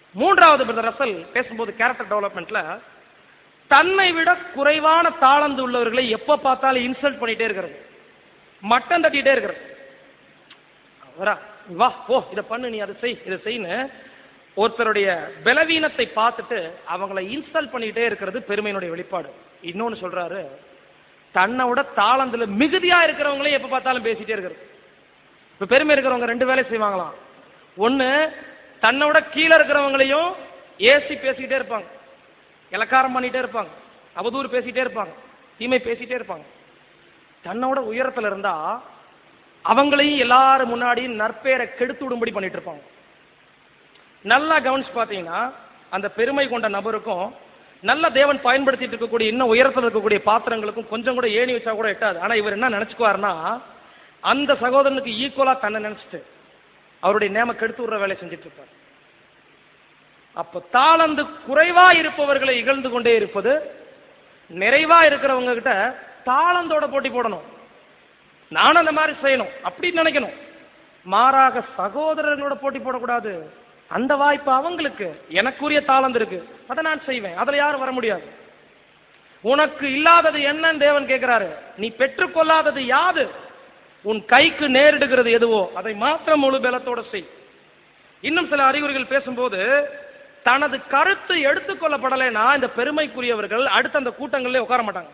மூன்றாவது பிரதர் ரசல் பேசும்போது கேரக்டர் டெவலப்மெண்ட்ல தன்னை விட குறைவான தாளந்து உள்ளவர்களை எப்ப பார்த்தாலும் இன்சல்ட் பண்ணிட்டே இருக்கிறது மட்டம் தட்டிட்டே இருக்கிறது வரா நீ வா போ இதை பண்ணு நீ அதை செய் இதை செய்ன்னு ஒருத்தருடைய பலவீனத்தை பார்த்துட்டு அவங்கள இன்சல்ட் பண்ணிட்டே இருக்கிறது பெருமையினுடைய வெளிப்பாடு இன்னொன்னு சொல்றாரு தன்னை விட தாளந்துல மிகுதியா இருக்கிறவங்களே எப்ப பார்த்தாலும் பேசிட்டே இருக்கிறது இப்ப பெருமை இருக்கிறவங்க ரெண்டு வேலை செய்வாங்களாம் ஒண்ணு தன்னை விட கீழே இருக்கிறவங்களையும் ஏசி பேசிக்கிட்டே இருப்பாங்க இலக்காரம் பண்ணிட்டே இருப்பாங்க அவதூறு பேசிட்டே இருப்பாங்க தீமை பேசிட்டே இருப்பாங்க தன்னோட உயரத்துல இருந்தா அவங்களையும் எல்லாரும் முன்னாடி நற்பேரை கெடுத்து விடும்படி பண்ணிட்டு இருப்பாங்க நல்லா கவனிச்சு பார்த்தீங்கன்னா அந்த பெருமை கொண்ட நபருக்கும் நல்ல தேவன் பயன்படுத்திட்டு இருக்கக்கூடிய இன்னும் உயரத்தில் இருக்கக்கூடிய பாத்திரங்களுக்கும் கொஞ்சம் கூட ஏணி வச்சா கூட எட்டாது ஆனா இவர் என்ன நினைச்சுக்குவாருன்னா அந்த சகோதரனுக்கு ஈக்குவலா தன்னை நினைச்சிட்டு அவருடைய நேம கெடுத்து விடுற வேலையை செஞ்சுட்டு இருப்பார் அப்ப தாளந்து குறைவா இருப்பவர்களை இகழ்ந்து கொண்டே இருப்பது நிறைவா இருக்கிறவங்க கிட்ட தாளந்தோட போட்டி போடணும் நானும் அந்த மாதிரி செய்யணும் அப்படின்னு நினைக்கணும் மாறாக சகோதரர்களோட போட்டி போடக்கூடாது அந்த வாய்ப்பு அவங்களுக்கு எனக்குரிய தாளந்து இருக்கு அதை நான் செய்வேன் அதுல யாரும் வர முடியாது உனக்கு இல்லாதது என்னன்னு தேவன் கேட்கிறாரு நீ பெற்றுக்கொள்ளாதது யாது உன் கைக்கு நேரிடுகிறது எதுவோ அதை மாத்திரம் முழு பலத்தோட செய் இன்னும் சில அறிகுறிகள் பேசும்போது தனது கருத்து எடுத்துக்கொள்ளப்படலைன்னா இந்த பெருமைக்குரியவர்கள் அடுத்த அந்த கூட்டங்களிலே உட்கார மாட்டாங்க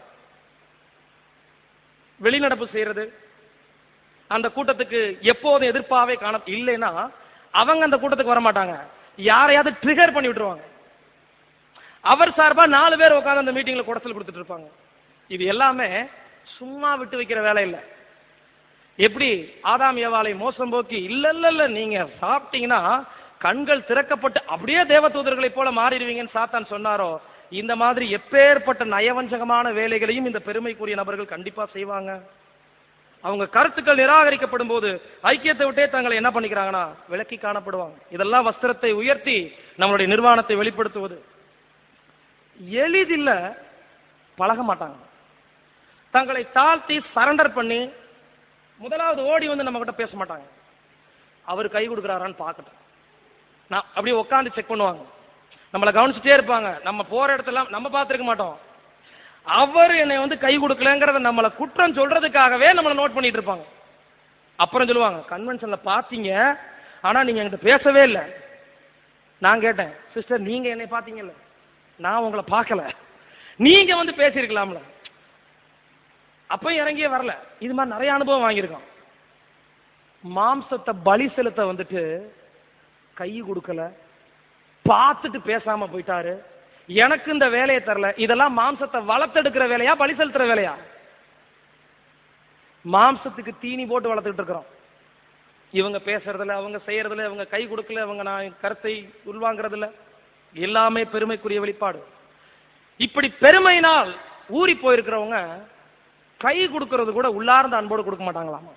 வெளிநடப்பு செய்யறது அந்த கூட்டத்துக்கு எப்போதும் எதிர்ப்பாவே காண இல்லைன்னா அவங்க அந்த கூட்டத்துக்கு வர மாட்டாங்க யாரையாவது ட்ரிகர் பண்ணி விட்டுருவாங்க அவர் சார்பா நாலு பேர் உட்கார்ந்து அந்த மீட்டிங்ல குடச்சல் கொடுத்துட்டு இருப்பாங்க இது எல்லாமே சும்மா விட்டு வைக்கிற வேலை இல்லை எப்படி ஆதாம் ஏவாளை மோசம் போக்கி இல்ல இல்ல இல்ல நீங்க சாப்பிட்டீங்கன்னா கண்கள் திறக்கப்பட்டு அப்படியே தேவதூதர்களை போல மாறிடுவீங்கன்னு சாத்தான் சொன்னாரோ இந்த மாதிரி எப்பேற்பட்ட நயவஞ்சகமான வேலைகளையும் இந்த பெருமைக்குரிய நபர்கள் கண்டிப்பா செய்வாங்க அவங்க கருத்துக்கள் நிராகரிக்கப்படும் போது ஐக்கியத்தை விட்டே தங்களை என்ன பண்ணிக்கிறாங்கன்னா விலக்கி காணப்படுவாங்க இதெல்லாம் வஸ்திரத்தை உயர்த்தி நம்மளுடைய நிர்வாணத்தை வெளிப்படுத்துவது எளிதில்ல பழக மாட்டாங்க தங்களை தாழ்த்தி சரண்டர் பண்ணி முதலாவது ஓடி வந்து நம்ம கிட்ட பேச மாட்டாங்க அவர் கை கொடுக்குறாரான்னு பார்க்கட்டும் நான் அப்படியே உட்காந்து செக் பண்ணுவாங்க நம்மளை கவனிச்சுட்டே இருப்பாங்க நம்ம போற இடத்துல நம்ம பார்த்துருக்க மாட்டோம் அவர் என்னை வந்து கை கொடுக்கலங்கிறத நம்மளை குற்றம் சொல்றதுக்காகவே நம்மளை நோட் பண்ணிட்டு இருப்பாங்க அப்புறம் சொல்லுவாங்க கன்வென்ஷன்ல பார்த்தீங்க ஆனா நீங்க என்கிட்ட பேசவே இல்லை நான் கேட்டேன் சிஸ்டர் நீங்க என்னை பார்த்தீங்கல்ல நான் உங்களை பார்க்கல நீங்க வந்து பேசியிருக்கலாம்ல அப்பயும் இறங்கியே வரல இது மாதிரி நிறைய அனுபவம் வாங்கியிருக்கோம் மாம்சத்தை பலி செலுத்த வந்துட்டு கை கொடுக்கல பார்த்துட்டு பேசாம போயிட்டாரு எனக்கு இந்த வேலையை தரல இதெல்லாம் மாம்சத்தை வளர்த்தெடுக்கிற வேலையா பலி செலுத்துற வேலையா மாம்சத்துக்கு தீனி போட்டு வளர்த்துக்கிட்டு இருக்கிறோம் இவங்க பேசுறதுல அவங்க செய்யறதுல இவங்க கை கொடுக்கல அவங்க நான் கருத்தை உள்வாங்கிறதுல எல்லாமே பெருமைக்குரிய வெளிப்பாடு இப்படி பெருமையினால் ஊறி போயிருக்கிறவங்க கை கொடுக்கறது கூட உள்ளார்ந்த அன்போடு கொடுக்க மாட்டாங்களாமா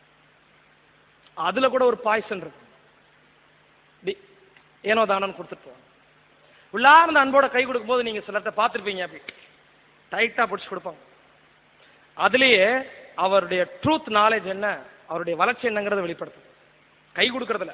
அதுல கூட ஒரு பாய்சன் இருக்கு டி- ஏனோ தானோன்னு கொடுத்துட்டு போவாங்க உள்ளார்ந்த அன்போட கை கொடுக்கும்போது நீங்க சிலர்ட்ட பார்த்துருப்பீங்க அப்படி டைட்டா பிடிச்சு கொடுப்பாங்க அதுலயே அவருடைய ட்ரூத் நாலேஜ் என்ன அவருடைய வளர்ச்சி என்னங்கிறத வெளிப்படுத்தும் கை கொடுக்கறதுல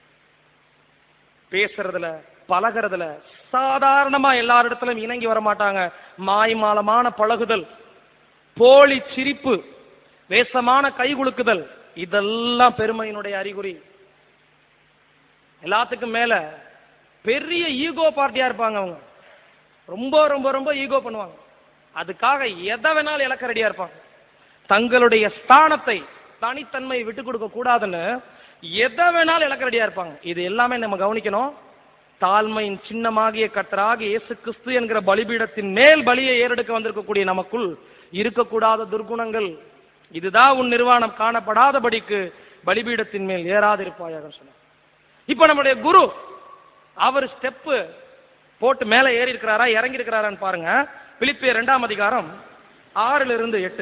பேசுறதுல பழகுறதுல சாதாரணமா எல்லாரிடத்திலும் இணங்கி வர மாட்டாங்க மாய்மாலமான பழகுதல் போலி சிரிப்பு வேசமான கை குலுக்குதல் இதெல்லாம் பெருமையினுடைய அறிகுறி எல்லாத்துக்கும் மேல பெரிய ஈகோ பார்ட்டியா இருப்பாங்க அவங்க ரொம்ப ரொம்ப ரொம்ப ஈகோ பண்ணுவாங்க அதுக்காக எதை வேணாலும் இழக்க ரெடியா இருப்பாங்க தங்களுடைய ஸ்தானத்தை தனித்தன்மை விட்டு கொடுக்க கூடாதுன்னு எதை வேணாலும் இழக்க ரெடியா இருப்பாங்க இது எல்லாமே நம்ம கவனிக்கணும் தாழ்மையின் சின்னமாகிய கத்தராக இயேசு கிறிஸ்து என்கிற பலிபீடத்தின் மேல் பலியை ஏறெடுக்க வந்திருக்கக்கூடிய நமக்குள் இருக்கக்கூடாத துர்குணங்கள் இதுதான் உன் நிர்வாணம் காணப்படாதபடிக்கு பலிபீடத்தின் மேல் ஏறாதிருப்பாயாக சொன்னார் இப்ப நம்முடைய குரு அவர் ஸ்டெப்பு போட்டு மேலே ஏறி இருக்கிறாரா இறங்கி இருக்கிறாரான்னு பாருங்க பிலிப்பியர் இரண்டாம் அதிகாரம் ஆறுல இருந்து எட்டு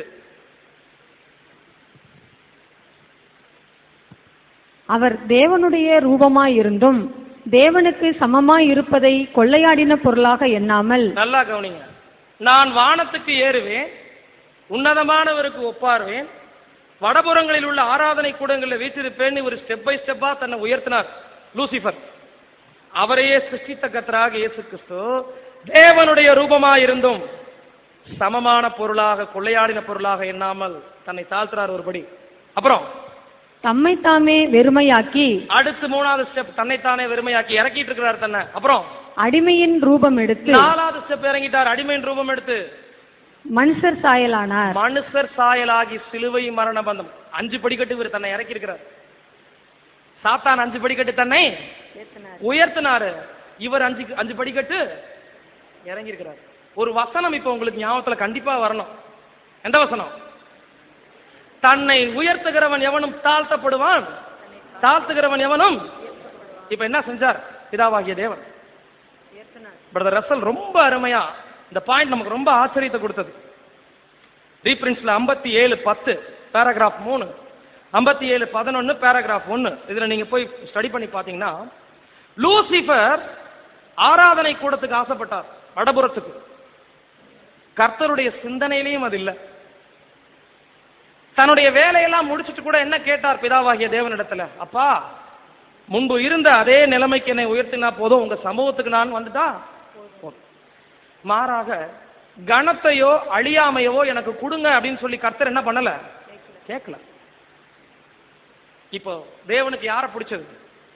அவர் தேவனுடைய ரூபமாயிருந்தும் தேவனுக்கு சமமாய் இருப்பதை கொள்ளையாடின பொருளாக எண்ணாமல் நல்லா கவனிங்க நான் வானத்துக்கு ஏறுவேன் உன்னதமானவருக்கு ஒப்பாருவேன் வடபுறங்களில் உள்ள ஆராதனை கூடங்களில் வீற்றிருப்பேன் ஒரு ஸ்டெப் பை ஸ்டெப்பா தன்னை உயர்த்தினார் லூசிஃபர் அவரையே சிருஷ்டித்த கத்தராக இயேசு கிறிஸ்து தேவனுடைய ரூபமாய் இருந்தும் சமமான பொருளாக கொள்ளையாடின பொருளாக எண்ணாமல் தன்னை தாழ்த்துறார் ஒருபடி அப்புறம் தம்மை தாமே வெறுமையாக்கி அடுத்து மூணாவது ஸ்டெப் தன்னைத்தானே வெறுமையாக்கி இறக்கிட்டு இருக்கிறார் தன்னை அப்புறம் அடிமையின் ரூபம் எடுத்து நாலாவது ஸ்டெப் இறங்கிட்டார் அடிமையின் ரூபம் எடுத்து மனுஷர் சாயலானார் மனுஷர் சாயலாகி சிலுவை மரண பந்தம் அஞ்சு படிக்கட்டு இவர் தன்னை இறக்கி இருக்கிறார் சாத்தான் அஞ்சு படிக்கட்டு தன்னை உயர்த்தினாரு இவர் அஞ்சு அஞ்சு படிக்கட்டு இறங்கி இருக்கிறார் ஒரு வசனம் இப்ப உங்களுக்கு ஞாபகத்துல கண்டிப்பா வரணும் எந்த வசனம் தன்னை உயர்த்துகிறவன் எவனும் தாழ்த்தப்படுவான் தாழ்த்துகிறவன் எவனும் இப்ப என்ன செஞ்சார் பிதாவாகிய தேவன் பிரதர் ரசல் ரொம்ப அருமையா இந்த பாயிண்ட் நமக்கு ரொம்ப ஆச்சரியத்தை கொடுத்தது ரீப்ரின்ஸ்ல ஐம்பத்தி ஏழு பத்து பேராகிராஃப் மூணு ஐம்பத்தி ஏழு பதினொன்னு பேராகிராஃப் ஒன்னு இதுல நீங்க போய் ஸ்டடி பண்ணி பாத்தீங்கன்னா லூசிஃபர் ஆராதனை கூடத்துக்கு ஆசைப்பட்டார் வடபுறத்துக்கு கர்த்தருடைய சிந்தனையிலையும் அது இல்லை தன்னுடைய வேலையெல்லாம் முடிச்சிட்டு கூட என்ன கேட்டார் பிதாவாகிய தேவனிடத்துல அப்பா முன்பு இருந்த அதே நிலைமைக்கு என்னை உயர்த்தினா போதும் உங்க சமூகத்துக்கு நான் வந்துட்டா போதும். மாறாக கணத்தையோ அழியாமையவோ எனக்கு கொடுங்க அப்படின்னு சொல்லி கர்த்தர் என்ன பண்ணல கேட்கல இப்போ தேவனுக்கு யாரை பிடிச்சது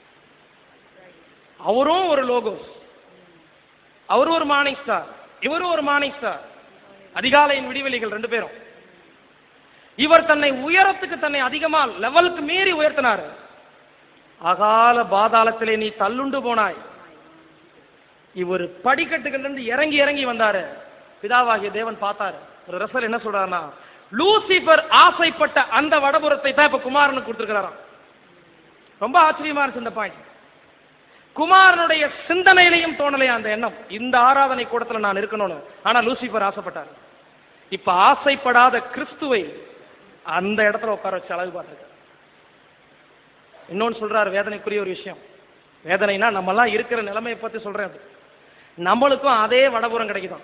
அவரும் ஒரு லோகோஸ் அவரும் ஒரு மார்னிங் ஸ்டார் இவரும் ஒரு மார்னிங் ஸ்டார் அதிகாலையின் விடிவெளிகள் ரெண்டு பேரும் இவர் தன்னை உயரத்துக்கு தன்னை அதிகமா லெவலுக்கு மீறி உயர்த்தினாரு அகால பாதாளத்திலே நீ தள்ளுண்டு போனாய் இவர் படிக்கட்டுகளிலிருந்து இறங்கி இறங்கி வந்தாரு பிதாவாகிய தேவன் பார்த்தாரு ஒரு ரசல் என்ன சொல்றாருன்னா லூசிபர் ஆசைப்பட்ட அந்த வடபுறத்தை தான் இப்ப குமாரனுக்கு கொடுத்துருக்கிறாராம் ரொம்ப ஆச்சரியமா இருக்கு இந்த பாயிண்ட் குமாரனுடைய சிந்தனையிலையும் தோணலையா அந்த எண்ணம் இந்த ஆராதனை கூடத்துல நான் இருக்கணும்னு ஆனா லூசிபர் ஆசைப்பட்டார் இப்ப ஆசைப்படாத கிறிஸ்துவை அந்த இடத்துல உட்கார வச்சு அழகு பார்த்துருக்காரு இன்னொன்னு சொல்றாரு வேதனைக்குரிய ஒரு விஷயம் வேதனைனா நம்மலாம் இருக்கிற நிலைமையை பத்தி சொல்றேன் அது நம்மளுக்கும் அதே வடபுறம் கிடைக்குதான்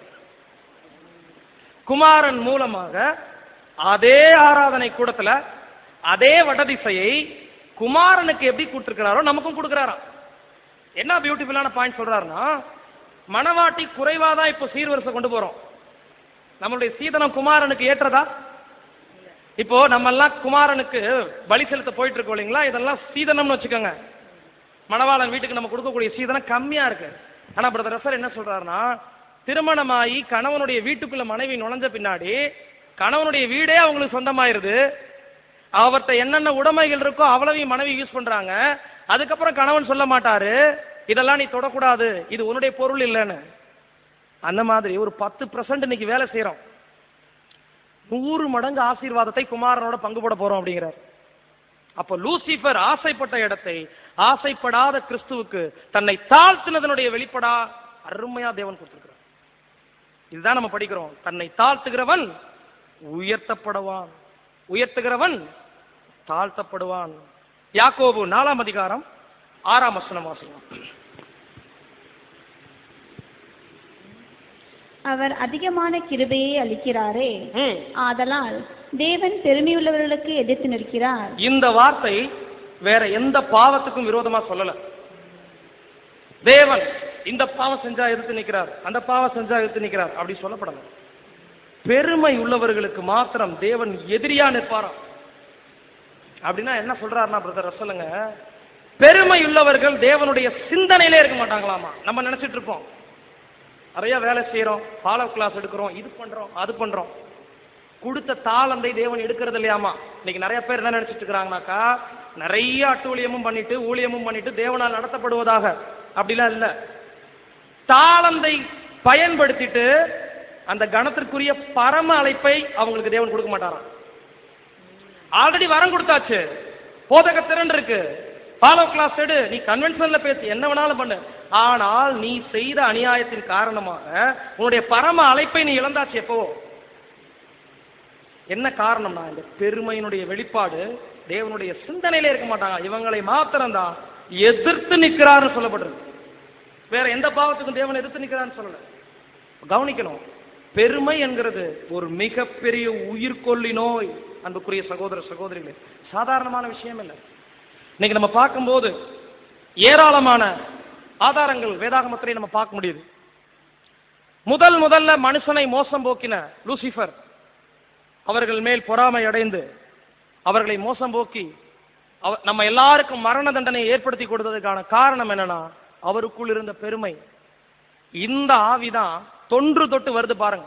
குமாரன் மூலமாக அதே ஆராதனை கூடத்துல அதே வடதிசையை குமாரனுக்கு எப்படி கொடுத்துருக்கிறாரோ நமக்கும் கொடுக்குறாராம் என்ன பியூட்டிஃபுல்லான பாயிண்ட் சொல்றாருன்னா மணவாட்டி குறைவாதான் இப்போ சீர்வரிசை கொண்டு போறோம் நம்மளுடைய சீதனம் குமாரனுக்கு ஏற்றதா இப்போ நம்ம எல்லாம் குமாரனுக்கு பலி செலுத்த போயிட்டு இருக்கோம் இல்லைங்களா இதெல்லாம் சீதனம்னு வச்சுக்கோங்க மணவாளன் வீட்டுக்கு நம்ம கொடுக்கக்கூடிய சீதனம் கம்மியா இருக்கு ஆனா பிரதர் ரசர் என்ன சொல்றாருன்னா திருமணமாகி கணவனுடைய வீட்டுக்குள்ள மனைவி நுழைஞ்ச பின்னாடி கணவனுடைய வீடே அவங்களுக்கு சொந்தமாயிருது அவர்கிட்ட என்னென்ன உடைமைகள் இருக்கோ அவ்வளவையும் மனைவி யூஸ் பண்றாங்க அதுக்கப்புறம் கணவன் சொல்ல மாட்டாரு இதெல்லாம் நீ தொடக்கூடாது இது உன்னுடைய பொருள் இல்லைன்னு அந்த மாதிரி ஒரு பத்து பர்சன்ட் இன்னைக்கு வேலை செய்யறோம் நூறு மடங்கு ஆசீர்வாதத்தை குமாரனோட பங்கு போட போறோம் அப்படிங்கிறார் அப்ப லூசிபர் ஆசைப்பட்ட இடத்தை ஆசைப்படாத கிறிஸ்துவுக்கு தன்னை தாழ்த்தினதனுடைய வெளிப்படா அருமையா தேவன் கொடுத்திருக்கிறார் இதுதான் நம்ம படிக்கிறோம் தன்னை தாழ்த்துகிறவன் உயர்த்தப்படுவான் உயர்த்துகிறவன் தாழ்த்தப்படுவான் யாக்கோபு நாலாம் அதிகாரம் ஆறாம் வசனம் வாசிக்கும் அவர் அதிகமான கிருபையை அளிக்கிறாரே ம். ஆதலால் தேவன் பெருமையுள்ளவர்களுக்கு எதிர்த்து நிற்கிறார் இந்த வார்த்தை வேற எந்த பாவத்துக்கும் விரோதமா சொல்லல தேவன் இந்த பாவம் செஞ்சா எதிர்த்து நிக்கிறார் அந்த பாவம் செஞ்சா எதிர்த்து நிக்கிறார் அப்படி சொல்லப்படல பெருமை உள்ளவர்களுக்கு மாத்திரம் தேவன் எதிரியா நிற்பாராம் அப்படின்னா என்ன சொல்றாருன்னா பிரதர் சொல்லுங்க பெருமை உள்ளவர்கள் தேவனுடைய சிந்தனையிலே இருக்க மாட்டாங்களாமா நம்ம நினைச்சிட்டு இருப்போம் நிறைய வேலை செய்யறோம் ஃபாலோ கிளாஸ் எடுக்கிறோம் இது பண்றோம் அது பண்றோம் கொடுத்த தாளந்தை தேவன் எடுக்கிறது இல்லையாமா இன்னைக்கு நிறைய பேர் என்ன நினைச்சிட்டு இருக்கிறாங்கனாக்கா நிறைய அட்டூழியமும் பண்ணிட்டு ஊழியமும் பண்ணிட்டு தேவனால் நடத்தப்படுவதாக அப்படிலாம் இல்ல தாளந்தை பயன்படுத்திட்டு அந்த கணத்திற்குரிய பரம அழைப்பை அவங்களுக்கு தேவன் கொடுக்க மாட்டாராம் ஆல்ரெடி வரம் கொடுத்தாச்சு போதக திறன் இருக்கு ஃபாலோ கிளாஸ் எடு நீ கன்வென்ஷன்ல பேசு என்ன வேணாலும் பண்ணு ஆனால் நீ செய்த அநியாயத்தின் காரணமாக உன்னுடைய பரம அழைப்பை நீ இழந்தாச்சு எப்போ என்ன காரணம்னா இந்த பெருமையினுடைய வெளிப்பாடு தேவனுடைய சிந்தனையிலே இருக்க மாட்டாங்க இவங்களை மாத்திரம்தான் எதிர்த்து நிற்கிறாருன்னு சொல்லப்பட்டிருக்கு வேற எந்த பாவத்துக்கும் தேவன் எதிர்த்து நிற்கிறான்னு சொல்லல கவனிக்கணும் பெருமை என்கிறது ஒரு மிகப்பெரிய உயிர்கொல்லி நோய் அன்புக்குரிய சகோதர சகோதரிகளே சாதாரணமான விஷயம் இல்லை இன்னைக்கு நம்ம பார்க்கும்போது ஏராளமான ஆதாரங்கள் வேதாகமத்திலே நம்ம பார்க்க முடியுது முதல் முதல்ல மனுஷனை மோசம் போக்கின லூசிஃபர் அவர்கள் மேல் பொறாமை அடைந்து அவர்களை மோசம் போக்கி அவ- நம்ம எல்லாருக்கும் மரண தண்டனையை ஏற்படுத்தி கொடுத்ததுக்கான காரணம் என்னன்னா அவருக்குள் இருந்த பெருமை இந்த ஆவிதான் தொன்று தொட்டு வருது பாருங்க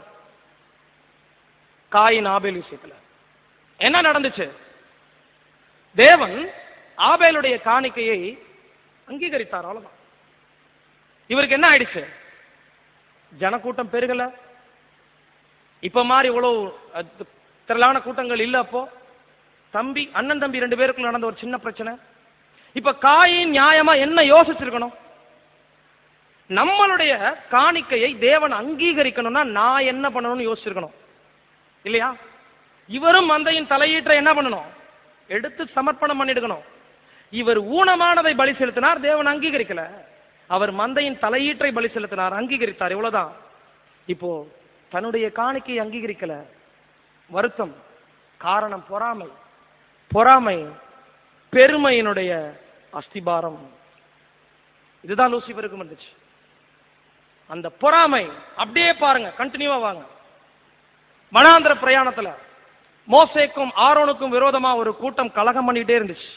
காயின் ஆபேல் விஷயத்துல என்ன நடந்துச்சு தேவன் ஆபேலுடைய காணிக்கையை அங்கீகரித்தார் அவ்வளவுதான் இவருக்கு என்ன ஆயிடுச்சு ஜனக்கூட்டம் பெருகல இப்ப மாதிரி இவ்வளவு அஹ், திரளான கூட்டங்கள் இல்ல அப்போ தம்பி அண்ணன் தம்பி ரெண்டு பேருக்குள்ள நடந்த ஒரு சின்ன பிரச்சனை இப்ப காயின் நியாயமா என்ன யோசிச்சிருக்கணும் நம்மளுடைய காணிக்கையை தேவன் அங்கீகரிக்கணும்னா நான் என்ன பண்ணணும்னு யோசிச்சிருக்கணும் இல்லையா இவரும் மந்தையின் தலையீற்ற என்ன பண்ணணும் எடுத்து சமர்ப்பணம் பண்ணிடுக்கணும் இவர் ஊனமானதை பலி செலுத்தினார் தேவன் அங்கீகரிக்கல அவர் மந்தையின் தலையீற்றை பலி செலுத்தினார் அங்கீகரித்தார் இவ்வளவுதான் இப்போ தன்னுடைய காணிக்கையை அங்கீகரிக்கல வருத்தம் காரணம் பொறாமை பொறாமை பெருமையினுடைய அஸ்திபாரம் இதுதான் லூசிபருக்கும் இருந்துச்சு அந்த பொறாமை அப்படியே பாருங்க கண்டினியூவா வாங்க மனாந்திர பிரயாணத்துல மோசேக்கும் ஆரோனுக்கும் விரோதமா ஒரு கூட்டம் கலகம் பண்ணிட்டே இருந்துச்சு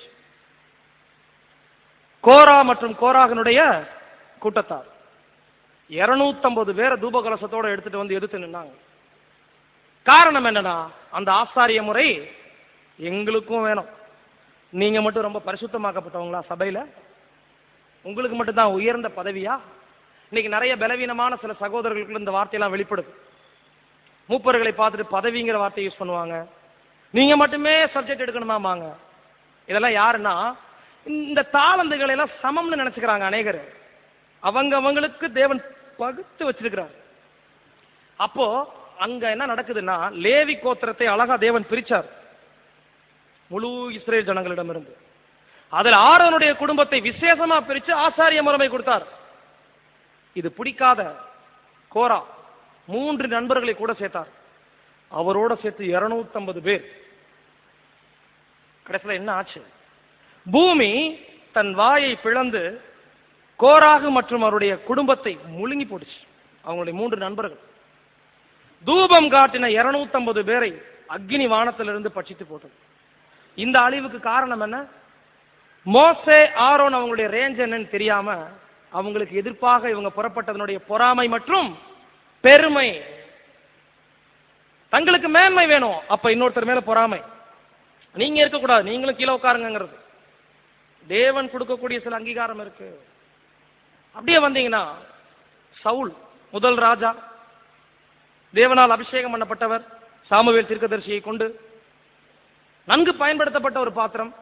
கோரா மற்றும் கோராகனுடைய கூட்டத்தார் 250 பேரை தூப கலசத்தோட எடுத்துட்டு வந்து எதிர்த்து நின்னாங்க காரணம் என்னன்னா அந்த ஆசாரிய முறை எங்களுக்கும் வேணும் நீங்க மட்டும் ரொம்ப பரிசுத்தமாக்கப்பட்டவங்களா சபையில உங்களுக்கு மட்டும் தான் உயர்ந்த பதவியா இன்னைக்கு நிறைய பலவீனமான சில சகோதரர்களுக்கு இந்த வார்த்தையெல்லாம் வெளிப்படுது மூப்பர்களை பார்த்துட்டு பதவிங்கிற வார்த்தையை யூஸ் பண்ணுவாங்க நீங்க மட்டுமே சப்ஜெக்ட் எடுக்கணுமாமாங்க இதெல்லாம் யாருன்னா இந்த தாளந்துகளை எல்லாம் சமம்னு நினைச்சுக்கிறாங்க அநேகர் அவங்க அவங்களுக்கு தேவன் பகுத்து வச்சிருக்கிறார் அப்போ அங்க என்ன நடக்குதுன்னா லேவி கோத்திரத்தை அழகா தேவன் பிரிச்சார் முழு இஸ்ரேல் ஜனங்களிடமிருந்து அதில் ஆரோனுடைய குடும்பத்தை விசேஷமா பிரிச்சு ஆசாரிய முறைமை கொடுத்தார் இது பிடிக்காத கோரா மூன்று நண்பர்களை கூட சேர்த்தார் அவரோட சேர்த்து 250 பேர் கடைசியில் என்ன ஆச்சு பூமி தன் வாயை பிளந்து கோராகு மற்றும் அவருடைய குடும்பத்தை முழுங்கி போட்டுச்சு அவங்களுடைய மூன்று நண்பர்கள் தூபம் காட்டின 250 பேரை அக்னி வானத்திலிருந்து பட்சித்து போட்டது இந்த அழிவுக்கு காரணம் என்ன மோசே ஆரோன் அவங்களுடைய ரேஞ்ச் என்னன்னு தெரியாம அவங்களுக்கு எதிர்ப்பாக இவங்க புறப்பட்டதனுடைய பொறாமை மற்றும் பெருமை தங்களுக்கு மேன்மை வேணும் அப்ப இன்னொருத்தர் மேல பொறாமை நீங்க இருக்கக்கூடாது நீங்களும் கீழே உட்காருங்கிறது தேவன் கொடுக்கக்கூடிய சில அங்கீகாரம் இருக்கு அப்படியே வந்தீங்கன்னா சவுல் முதல் ராஜா தேவனால் அபிஷேகம் பண்ணப்பட்டவர் சாமுவேல் தீர்க்கதரிசியை கொண்டு நன்கு பயன்படுத்தப்பட்ட ஒரு பாத்திரம்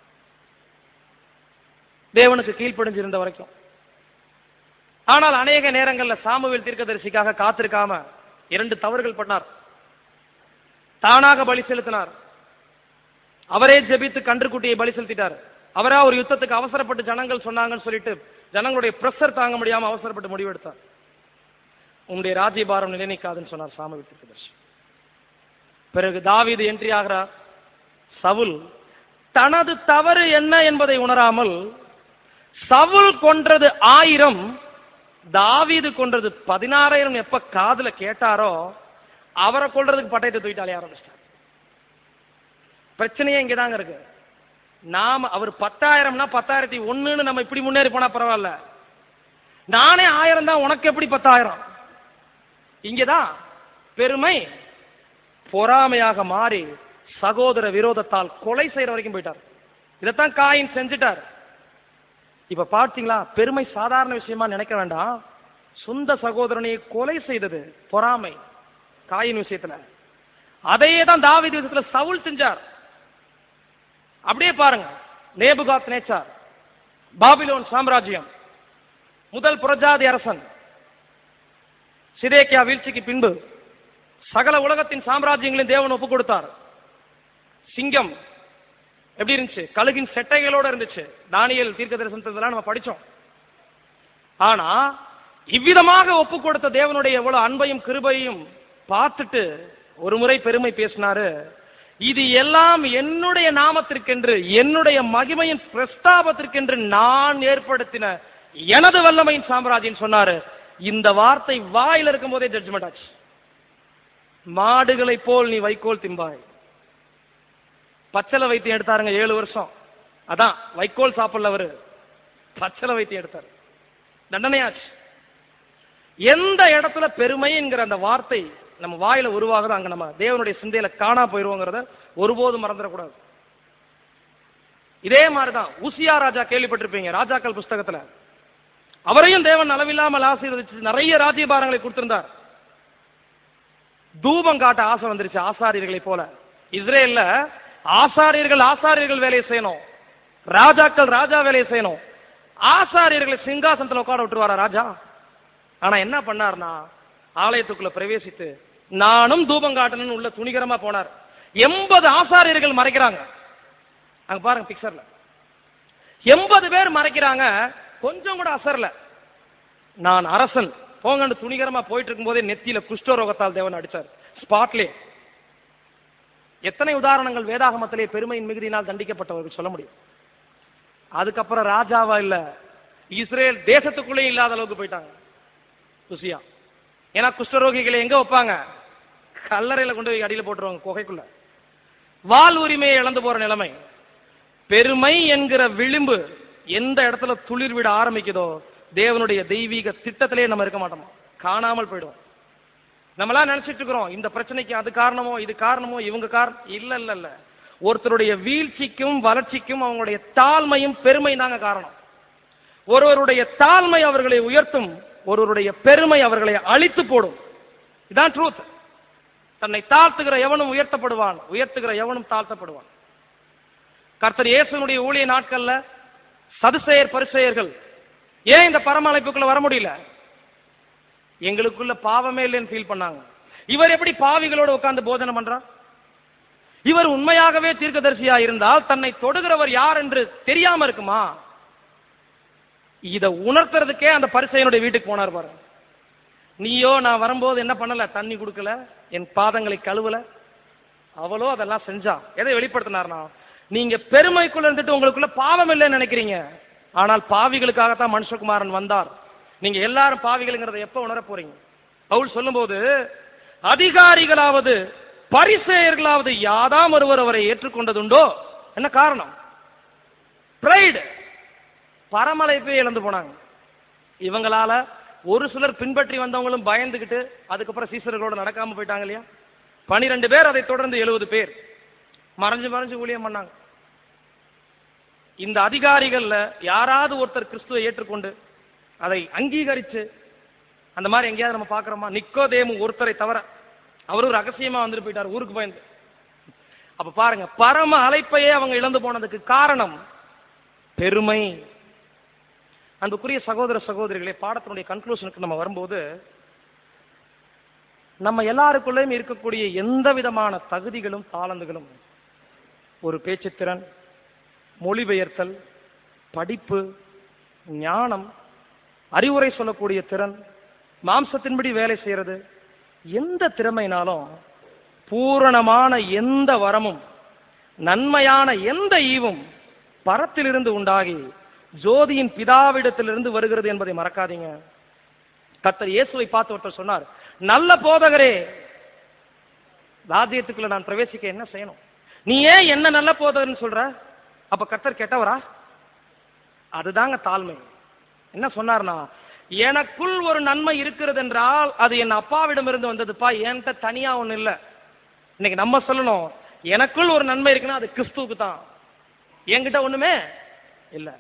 தேவனுக்கு கீழ்ப்படிஞ்சிருந்த வரைக்கும் ஆனால் அநேக நேரங்கள்ல சாமுவேல் தீர்க்கதரிசிக்காக காத்திருக்காம இரண்டு தவறுகள் பண்ணார் தானாக பலி செலுத்தினார் அவரே ஜெபித்து கன்றுக்குட்டியை பலி செலுத்திட்டார் அவரா ஒரு யுத்தத்துக்கு அவசரப்பட்டு ஜனங்கள் சொன்னாங்கன்னு சொல்லிட்டு ஜனங்களுடைய பிரஷர் தாங்க முடியாம அவசரப்பட்டு முடிவெடுத்தார் உங்களுடைய ராஜ்யபாரம் நிலைநிக்காதுன்னு சொன்னார் சாமுவேல் தீர்க்கதரிசி பிறகு தாவீது என்ட்ரி ஆகிறார் சவுல் தனது தவறு என்ன என்பதை உணராமல் சவுல் கொன்றது ஆயிரம் தாவீது கொன்றது பதினாறாயிரம் எப்ப காதுல கேட்டாரோ அவரை கொல்றதுக்கு பட்டயத்தை தூக்கிட்டு அலைய ஆரம்பிச்சிட்டார் பிரச்சனையே இங்கதாங்க இருக்கு நாம அவர் பத்தாயிரம்னா பத்தாயிரத்தி ஒண்ணுன்னு நம்ம இப்படி முன்னேறி போனா பரவாயில்ல நானே ஆயிரம் தான் உனக்கு எப்படி பத்தாயிரம் இங்கதான் பெருமை பொறாமையாக மாறி சகோதர விரோதத்தால் கொலை செய்யற வரைக்கும் போயிட்டார் இதைத்தான் காயின் செஞ்சுட்டார் இப்ப பார்த்தீங்களா பெருமை சாதாரண விஷயமா நினைக்க வேண்டாம் சொந்த சகோதரனை கொலை செய்தது பொறாமை காயின் விஷயத்துல அதையே தான் தாவீது விஷயத்துல சவுல் செஞ்சார் அப்படியே பாருங்க நேபுகாத் நேச்சார் பாபிலோன் சாம்ராஜ்யம் முதல் புரஜாதி அரசன் சிதேக்கியா வீழ்ச்சிக்கு பின்பு சகல உலகத்தின் சாம்ராஜ்யங்களையும் தேவன் ஒப்பு கொடுத்தார் சிங்கம் எப்படி இருந்துச்சு கழுகின் செட்டைகளோட இருந்துச்சு தானியல் தீர்க்க தரிசனத்தெல்லாம் நம்ம படிச்சோம் ஆனா இவ்விதமாக ஒப்பு கொடுத்த தேவனுடைய எவ்வளவு அன்பையும் கிருபையும் பார்த்துட்டு ஒரு முறை பெருமை பேசினாரு இது எல்லாம் என்னுடைய நாமத்திற்கென்று என்னுடைய மகிமையின் பிரஸ்தாபத்திற்கென்று நான் ஏற்படுத்தின எனது வல்லமையின் சாம்ராஜ்யம் சொன்னாரு இந்த வார்த்தை வாயில இருக்கும் போதே ஜட்ஜ்மெண்ட் ஆச்சு மாடுகளைப் போல் நீ வைக்கோல் திம்பாய் பச்சளை வைத்தியம் எடுத்தாருங்க ஏழு வருஷம் அதான் வைக்கோல் சாப்பிடல அவரு பச்சளை வைத்தியம் எடுத்தாரு தண்டனையாச்சு எந்த இடத்துல பெருமை என்கிற அந்த வார்த்தை நம்ம வாயில உருவாகுதோ அங்க நம்ம தேவனுடைய சிந்தையில காணா போயிருவோங்கிறத ஒருபோதும் மறந்துடக்கூடாது இதே மாதிரிதான் உசியா ராஜா கேள்விப்பட்டிருப்பீங்க ராஜாக்கள் புஸ்தகத்துல அவரையும் தேவன் அளவில்லாமல் ஆசீர்வதிச்சு நிறைய ராஜ்யபாரங்களை கொடுத்திருந்தார் தூபம் காட்ட ஆசை வந்துருச்சு ஆசாரியர்களை போல இஸ்ரேல்ல ஆசாரியர்கள் ஆசாரியர்கள் வேலையை செய்யணும் ராஜாக்கள் ராஜா வேலையை செய்யணும் ஆசாரியர்களை சிங்காசனத்துல உட்கார விட்டுருவாரா ராஜா ஆனா என்ன பண்ணார்னா ஆலயத்துக்குள்ள பிரவேசித்து நானும் தூபம் காட்டணும்னு உள்ள துணிகரமா போனார் எண்பது ஆசாரியர்கள் மறைக்கிறாங்க அங்க பாருங்க பிக்சர்ல எண்பது பேர் மறைக்கிறாங்க கொஞ்சம் கூட அசரல நான் அரசன் போங்கன்னு துணிகரமா போயிட்டு இருக்கும்போதே நெத்தியில குஷ்டரோகத்தால் தேவன் அடிச்சார் ஸ்பாட்லே எத்தனை உதாரணங்கள் வேதாகமத்திலே பெருமையின் மிகுதியினால் தண்டிக்கப்பட்டவர்கள் சொல்ல முடியும் அதுக்கப்புறம் ராஜாவா இல்ல இஸ்ரேல் தேசத்துக்குள்ளே இல்லாத அளவுக்கு போயிட்டாங்க ருசியா ஏன்னா குஷ்டரோகிகளை எங்க வைப்பாங்க கல்லறையில கொண்டு போய் அடியில போட்டுருவாங்க குகைக்குள்ள வால் உரிமையை இழந்து போற நிலைமை பெருமை என்கிற விளிம்பு எந்த இடத்துல துளிர் விட ஆரம்பிக்குதோ தேவனுடைய தெய்வீக திட்டத்திலே நம்ம இருக்க மாட்டோமா காணாமல் போயிடும் நம்மளாம் நினைச்சிட்டு இருக்கிறோம் இந்த பிரச்சனைக்கு அது காரணமோ இது காரணமோ இவங்க காரணம் இல்ல இல்ல இல்ல ஒருத்தருடைய வீழ்ச்சிக்கும் வளர்ச்சிக்கும் அவங்களுடைய தாழ்மையும் பெருமை தாங்க காரணம் ஒருவருடைய தாழ்மை அவர்களை உயர்த்தும் ஒருவருடைய பெருமை அவர்களை அழித்து போடும் இதான் ட்ரூத் தன்னை தாழ்த்துகிற எவனும் உயர்த்தப்படுவான் உயர்த்துகிற எவனும் தாழ்த்தப்படுவான் கர்த்தர் இயேசுனுடைய ஊழிய நாட்கள்ல சதுசெயர் பரிசெயர்கள் ஏன் இந்த பரமழைப்புக்குள்ள வர முடியல எங்களுக்குள்ள பாவமே இல்லைன்னு ஃபீல் பண்ணாங்க இவர் எப்படி பாவிகளோட உட்கார்ந்து போதனை பண்றார் இவர் உண்மையாகவே தீர்க்கதரிசியா இருந்தால் தன்னை தொடுகிறவர் யார் என்று தெரியாம இருக்குமா இத உணர்த்துறதுக்கே அந்த பரிசையனுடைய வீட்டுக்கு போனார் பாருங்க நீயோ நான் வரும்போது என்ன பண்ணல தண்ணி கொடுக்கல என் பாதங்களை கழுவல அவளோ அதெல்லாம் செஞ்சா எதை வெளிப்படுத்தினார்னா நீங்க பெருமைக்குள்ள இருந்துட்டு உங்களுக்குள்ள பாவம் இல்லைன்னு நினைக்கிறீங்க ஆனால் பாவிகளுக்காகத்தான் மனுஷகுமாரன் வந்தார் நீங்க எல்லாரும் பாவிகளுங்கிறத எப்ப உணர போறீங்க பவுல் சொல்லும்போது அதிகாரிகளாவது பரிசேயர்களாவது யாதாம் ஒருவர் அவரை ஏற்றுக்கொண்டதுண்டோ என்ன காரணம் பிரைடு பரமழைப்பே இழந்து போனாங்க இவங்களால ஒரு சிலர் பின்பற்றி வந்தவங்களும் பயந்துகிட்டு அதுக்கப்புறம் சீசர்களோட நடக்காம போயிட்டாங்க இல்லையா பனிரெண்டு பேர் அதை தொடர்ந்து எழுபது பேர் மறைஞ்சு மறைஞ்சு ஊழியம் பண்ணாங்க இந்த அதிகாரிகள்ல யாராவது ஒருத்தர் கிறிஸ்துவை ஏற்றுக்கொண்டு அதை அங்கீகரிச்சு அந்த மாதிரி எங்கேயாவது நம்ம பார்க்கறோமா நிக்கோதேமு ஒருத்தரை தவிர அவரும் ரகசியமா வந்துட்டு போயிட்டார் ஊருக்கு பயந்து அப்ப பாருங்க பரம அழைப்பையே அவங்க இழந்து போனதுக்கு காரணம் பெருமை அன்புக்குரிய சகோதர சகோதரிகளே பாடத்தினுடைய கன்க்ளூஷனுக்கு நம்ம வரும்போது நம்ம எல்லாருக்குள்ளேயும் இருக்கக்கூடிய எந்த விதமான தகுதிகளும் தாளந்துகளும் ஒரு பேச்சுத்திறன் மொழிபெயர்த்தல் படிப்பு ஞானம் அறிவுரை சொல்லக்கூடிய திறன் மாம்சத்தின்படி வேலை செய்யறது எந்த திறமைனாலும் பூரணமான எந்த வரமும் நன்மையான எந்த ஈவும் பரத்திலிருந்து உண்டாகி ஜோதியின் பிதாவிடத்திலிருந்து வருகிறது என்பதை மறக்காதீங்க கர்த்தர் இயேசுவை பார்த்து ஒருத்தர் சொன்னார் நல்ல போதகரே ராஜ்யத்துக்குள்ள நான் பிரவேசிக்க என்ன செய்யணும் நீ ஏன் என்ன நல்ல போதகர்னு சொல்ற அப்ப கர்த்தர் கெட்டவரா அதுதாங்க தாழ்மை என்ன சொன்னார்னா எனக்குள் ஒரு நன்மை இருக்கிறது என்றால் அது என் அப்பாவிடமிருந்து வந்ததுப்பா என்கிட்ட தனியா ஒண்ணு இல்ல இன்னைக்கு நம்ம சொல்லணும் எனக்குள் ஒரு நன்மை இருக்குன்னா அது கிறிஸ்துவுக்கு தான் என்கிட்ட ஒண்ணுமே இல்ல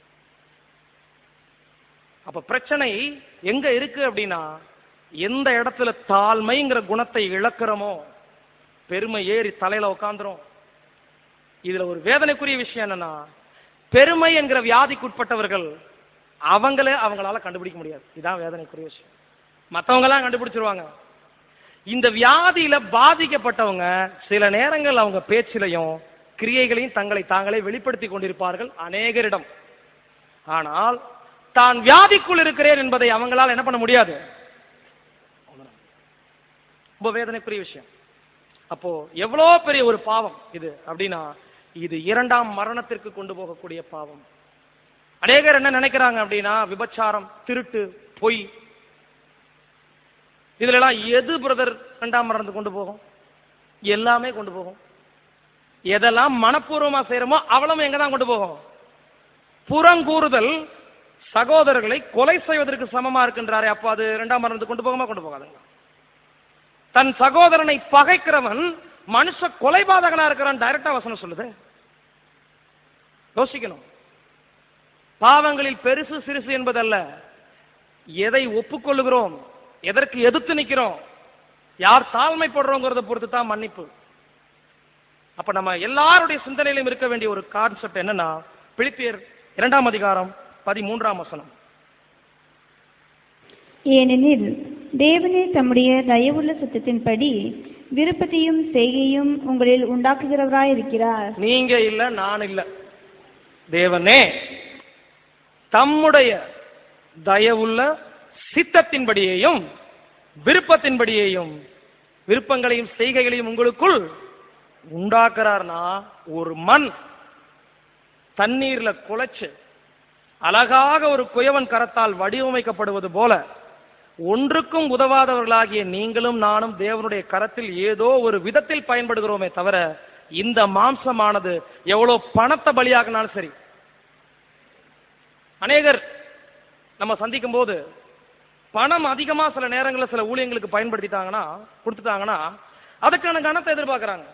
அப்ப பிரச்சனை எங்க இருக்கு அப்படின்னா எந்த இடத்துல தாழ்மைங்கிற குணத்தை இழக்கிறோமோ பெருமை ஏறி தலையில உட்காந்துரும் இதுல ஒரு வேதனைக்குரிய விஷயம் என்னன்னா பெருமை என்கிற வியாதிக்கு உட்பட்டவர்கள் அவங்களே அவங்களால கண்டுபிடிக்க முடியாது இதான் வேதனைக்குரிய விஷயம் மத்தவங்க எல்லாம் கண்டுபிடிச்சிருவாங்க இந்த வியாதியில பாதிக்கப்பட்டவங்க சில நேரங்கள் அவங்க பேச்சிலையும் கிரியைகளையும் தங்களை தாங்களே வெளிப்படுத்தி கொண்டிருப்பார்கள் அநேகரிடம் ஆனால் தான் வியாதிக்குள் இருக்கிறேன் என்பதை அவங்களால் என்ன பண்ண முடியாது ரொம்ப வேதனைக்குரிய விஷயம் அப்போ எவ்வளோ பெரிய ஒரு பாவம் இது அப்படின்னா இது இரண்டாம் மரணத்திற்கு கொண்டு போகக்கூடிய பாவம் அநேகர் என்ன நினைக்கிறாங்க அப்படின்னா விபச்சாரம் திருட்டு பொய் இதுல எல்லாம் எது பிரதர் ரெண்டாம் மரணத்து கொண்டு போகும் எல்லாமே கொண்டு போகும் எதெல்லாம் மனப்பூர்வமா செய்யறோமோ அவ்வளவு எங்க தான் கொண்டு போகும் புறங்கூறுதல் சகோதரர்களை கொலை செய்வதற்கு சமமா இருக்கின்றாரே அப்போ அது இரண்டாம் மரணத்துக்கு கொண்டு போகுமா கொண்டு போகாதுங்களா தன் சகோதரனை பகைக்கிறவன் மனுஷ கொலைபாதகனா இருக்கிறான் டைரக்டா வசனம் சொல்லுது யோசிக்கணும் பாவங்களில் பெருசு சிறுசு என்பதல்ல எதை ஒப்புக்கொள்ளுகிறோம் எதற்கு எதிர்த்து நிக்கிறோம் யார் தாழ்மைப்படுறோங்கிறத பொறுத்து தான் மன்னிப்பு அப்ப நம்ம எல்லாருடைய சிந்தனையிலும் இருக்க வேண்டிய ஒரு கான்செப்ட் என்னன்னா பிலிப்பியர் இரண்டாம் அதிகாரம் பதிமூன்றாம் வசனம் ஏனெனில் தேவனே தம்முடைய தயவுள்ள சித்தத்தின்படி விருப்பத்தையும் செய்கையும் உங்களில் உண்டாக்குகிறவராயிருக்கிறார் நீங்க இல்ல நான் இல்ல தேவனே தம்முடைய தயவுள்ள சித்தத்தின்படியேயும் விருப்பத்தின்படியேயும் விருப்பங்களையும் செய்கைகளையும் உங்களுக்குள் உண்டாக்குறார்னா ஒரு மண் தண்ணீர்ல குலைச்சு அழகாக ஒரு குயவன் கரத்தால் வடிவமைக்கப்படுவது போல ஒன்றுக்கும் உதவாதவர்களாகிய நீங்களும் நானும் தேவனுடைய கரத்தில் ஏதோ ஒரு விதத்தில் பயன்படுகிறோமே தவிர இந்த மாம்சமானது எவ்வளவு பணத்தை பலியாகினாலும் சரி அநேகர் நம்ம சந்திக்கும் போது பணம் அதிகமா சில நேரங்களில் சில ஊழியங்களுக்கு பயன்படுத்திட்டாங்கன்னா கொடுத்துட்டாங்கன்னா அதுக்கான கணத்தை எதிர்பார்க்கறாங்க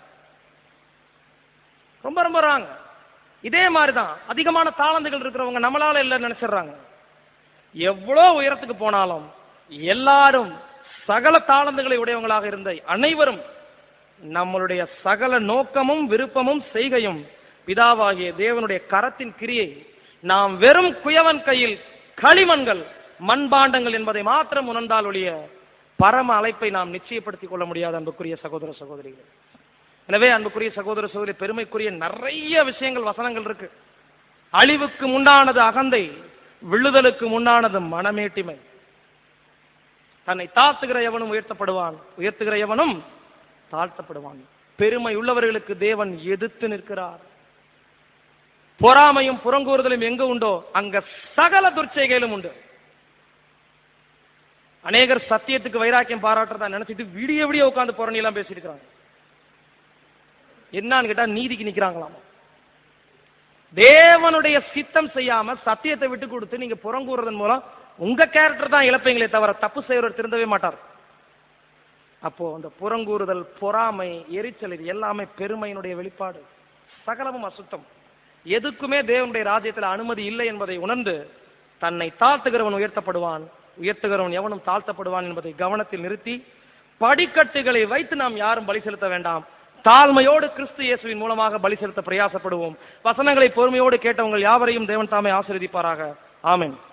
ரொம்ப ரொம்ப ராங்க இதே மாதிரி தான் அதிகமான தாளந்துகள் இருக்கிறவங்க நம்மளால இல்லைன்னு நினைச்சிடுறாங்க எவ்வளோ உயரத்துக்கு போனாலும் எல்லாரும் சகல தாளந்துகளை உடையவங்களாக இருந்த அனைவரும் நம்மளுடைய சகல நோக்கமும் விருப்பமும் செய்கையும் பிதாவாகிய தேவனுடைய கரத்தின் கிரியை நாம் வெறும் குயவன் கையில் களிமண்கள் மண்பாண்டங்கள் என்பதை மாத்திரம் உணர்ந்தால் ஒழிய பரம அழைப்பை நாம் நிச்சயப்படுத்திக் கொள்ள முடியாது அன்புக்குரிய சகோதர சகோதரிகள் எனவே அன்புக்குரிய சகோதர சகோதரி பெருமைக்குரிய நிறைய விஷயங்கள் வசனங்கள் இருக்கு அழிவுக்கு முன்னானது அகந்தை விழுதலுக்கு முன்னானது மனமேட்டிமை தன்னை தாழ்த்துகிற எவனும் உயர்த்தப்படுவான் உயர்த்துகிற எவனும் தாழ்த்தப்படுவான் பெருமை உள்ளவர்களுக்கு தேவன் எதிர்த்து நிற்கிறார் பொறாமையும் புறங்கூறுதலும் எங்க உண்டோ அங்க சகல துர்ச்சைகளும் உண்டு அநேகர் சத்தியத்துக்கு வைராக்கியம் பாராட்டுறதா நினைச்சிட்டு விடிய விடிய உட்கார்ந்து புறணி எல்லாம் பேசிட்டு இருக்காங்க என்னன்னு கேட்டா நீதிக்கு நிக்கிறாங்களாம் தேவனுடைய சித்தம் செய்யாம சத்தியத்தை விட்டு கொடுத்து நீங்க புறங்கூறுறதன் மூலம் உங்க கேரக்டர் தான் இழப்பீங்களே தவிர தப்பு செய்யறவர் திருந்தவே மாட்டார் அப்போ அந்த புறங்கூறுதல் பொறாமை எரிச்சல் இது எல்லாமே பெருமையினுடைய வெளிப்பாடு சகலமும் அசுத்தம் எதுக்குமே தேவனுடைய ராஜ்யத்தில் அனுமதி இல்லை என்பதை உணர்ந்து தன்னை தாழ்த்துகிறவன் உயர்த்தப்படுவான் உயர்த்துகிறவன் எவனும் தாழ்த்தப்படுவான் என்பதை கவனத்தில் நிறுத்தி படிக்கட்டுகளை வைத்து நாம் யாரும் பலி செலுத்த வேண்டாம் தாழ்மையோடு கிறிஸ்து இயேசுவின் மூலமாக பலி செலுத்த பிரயாசப்படுவோம் வசனங்களை பொறுமையோடு கேட்டவங்கள் யாவரையும் தேவன் தாமே ஆசீர்வதிப்பாராக ஆமென்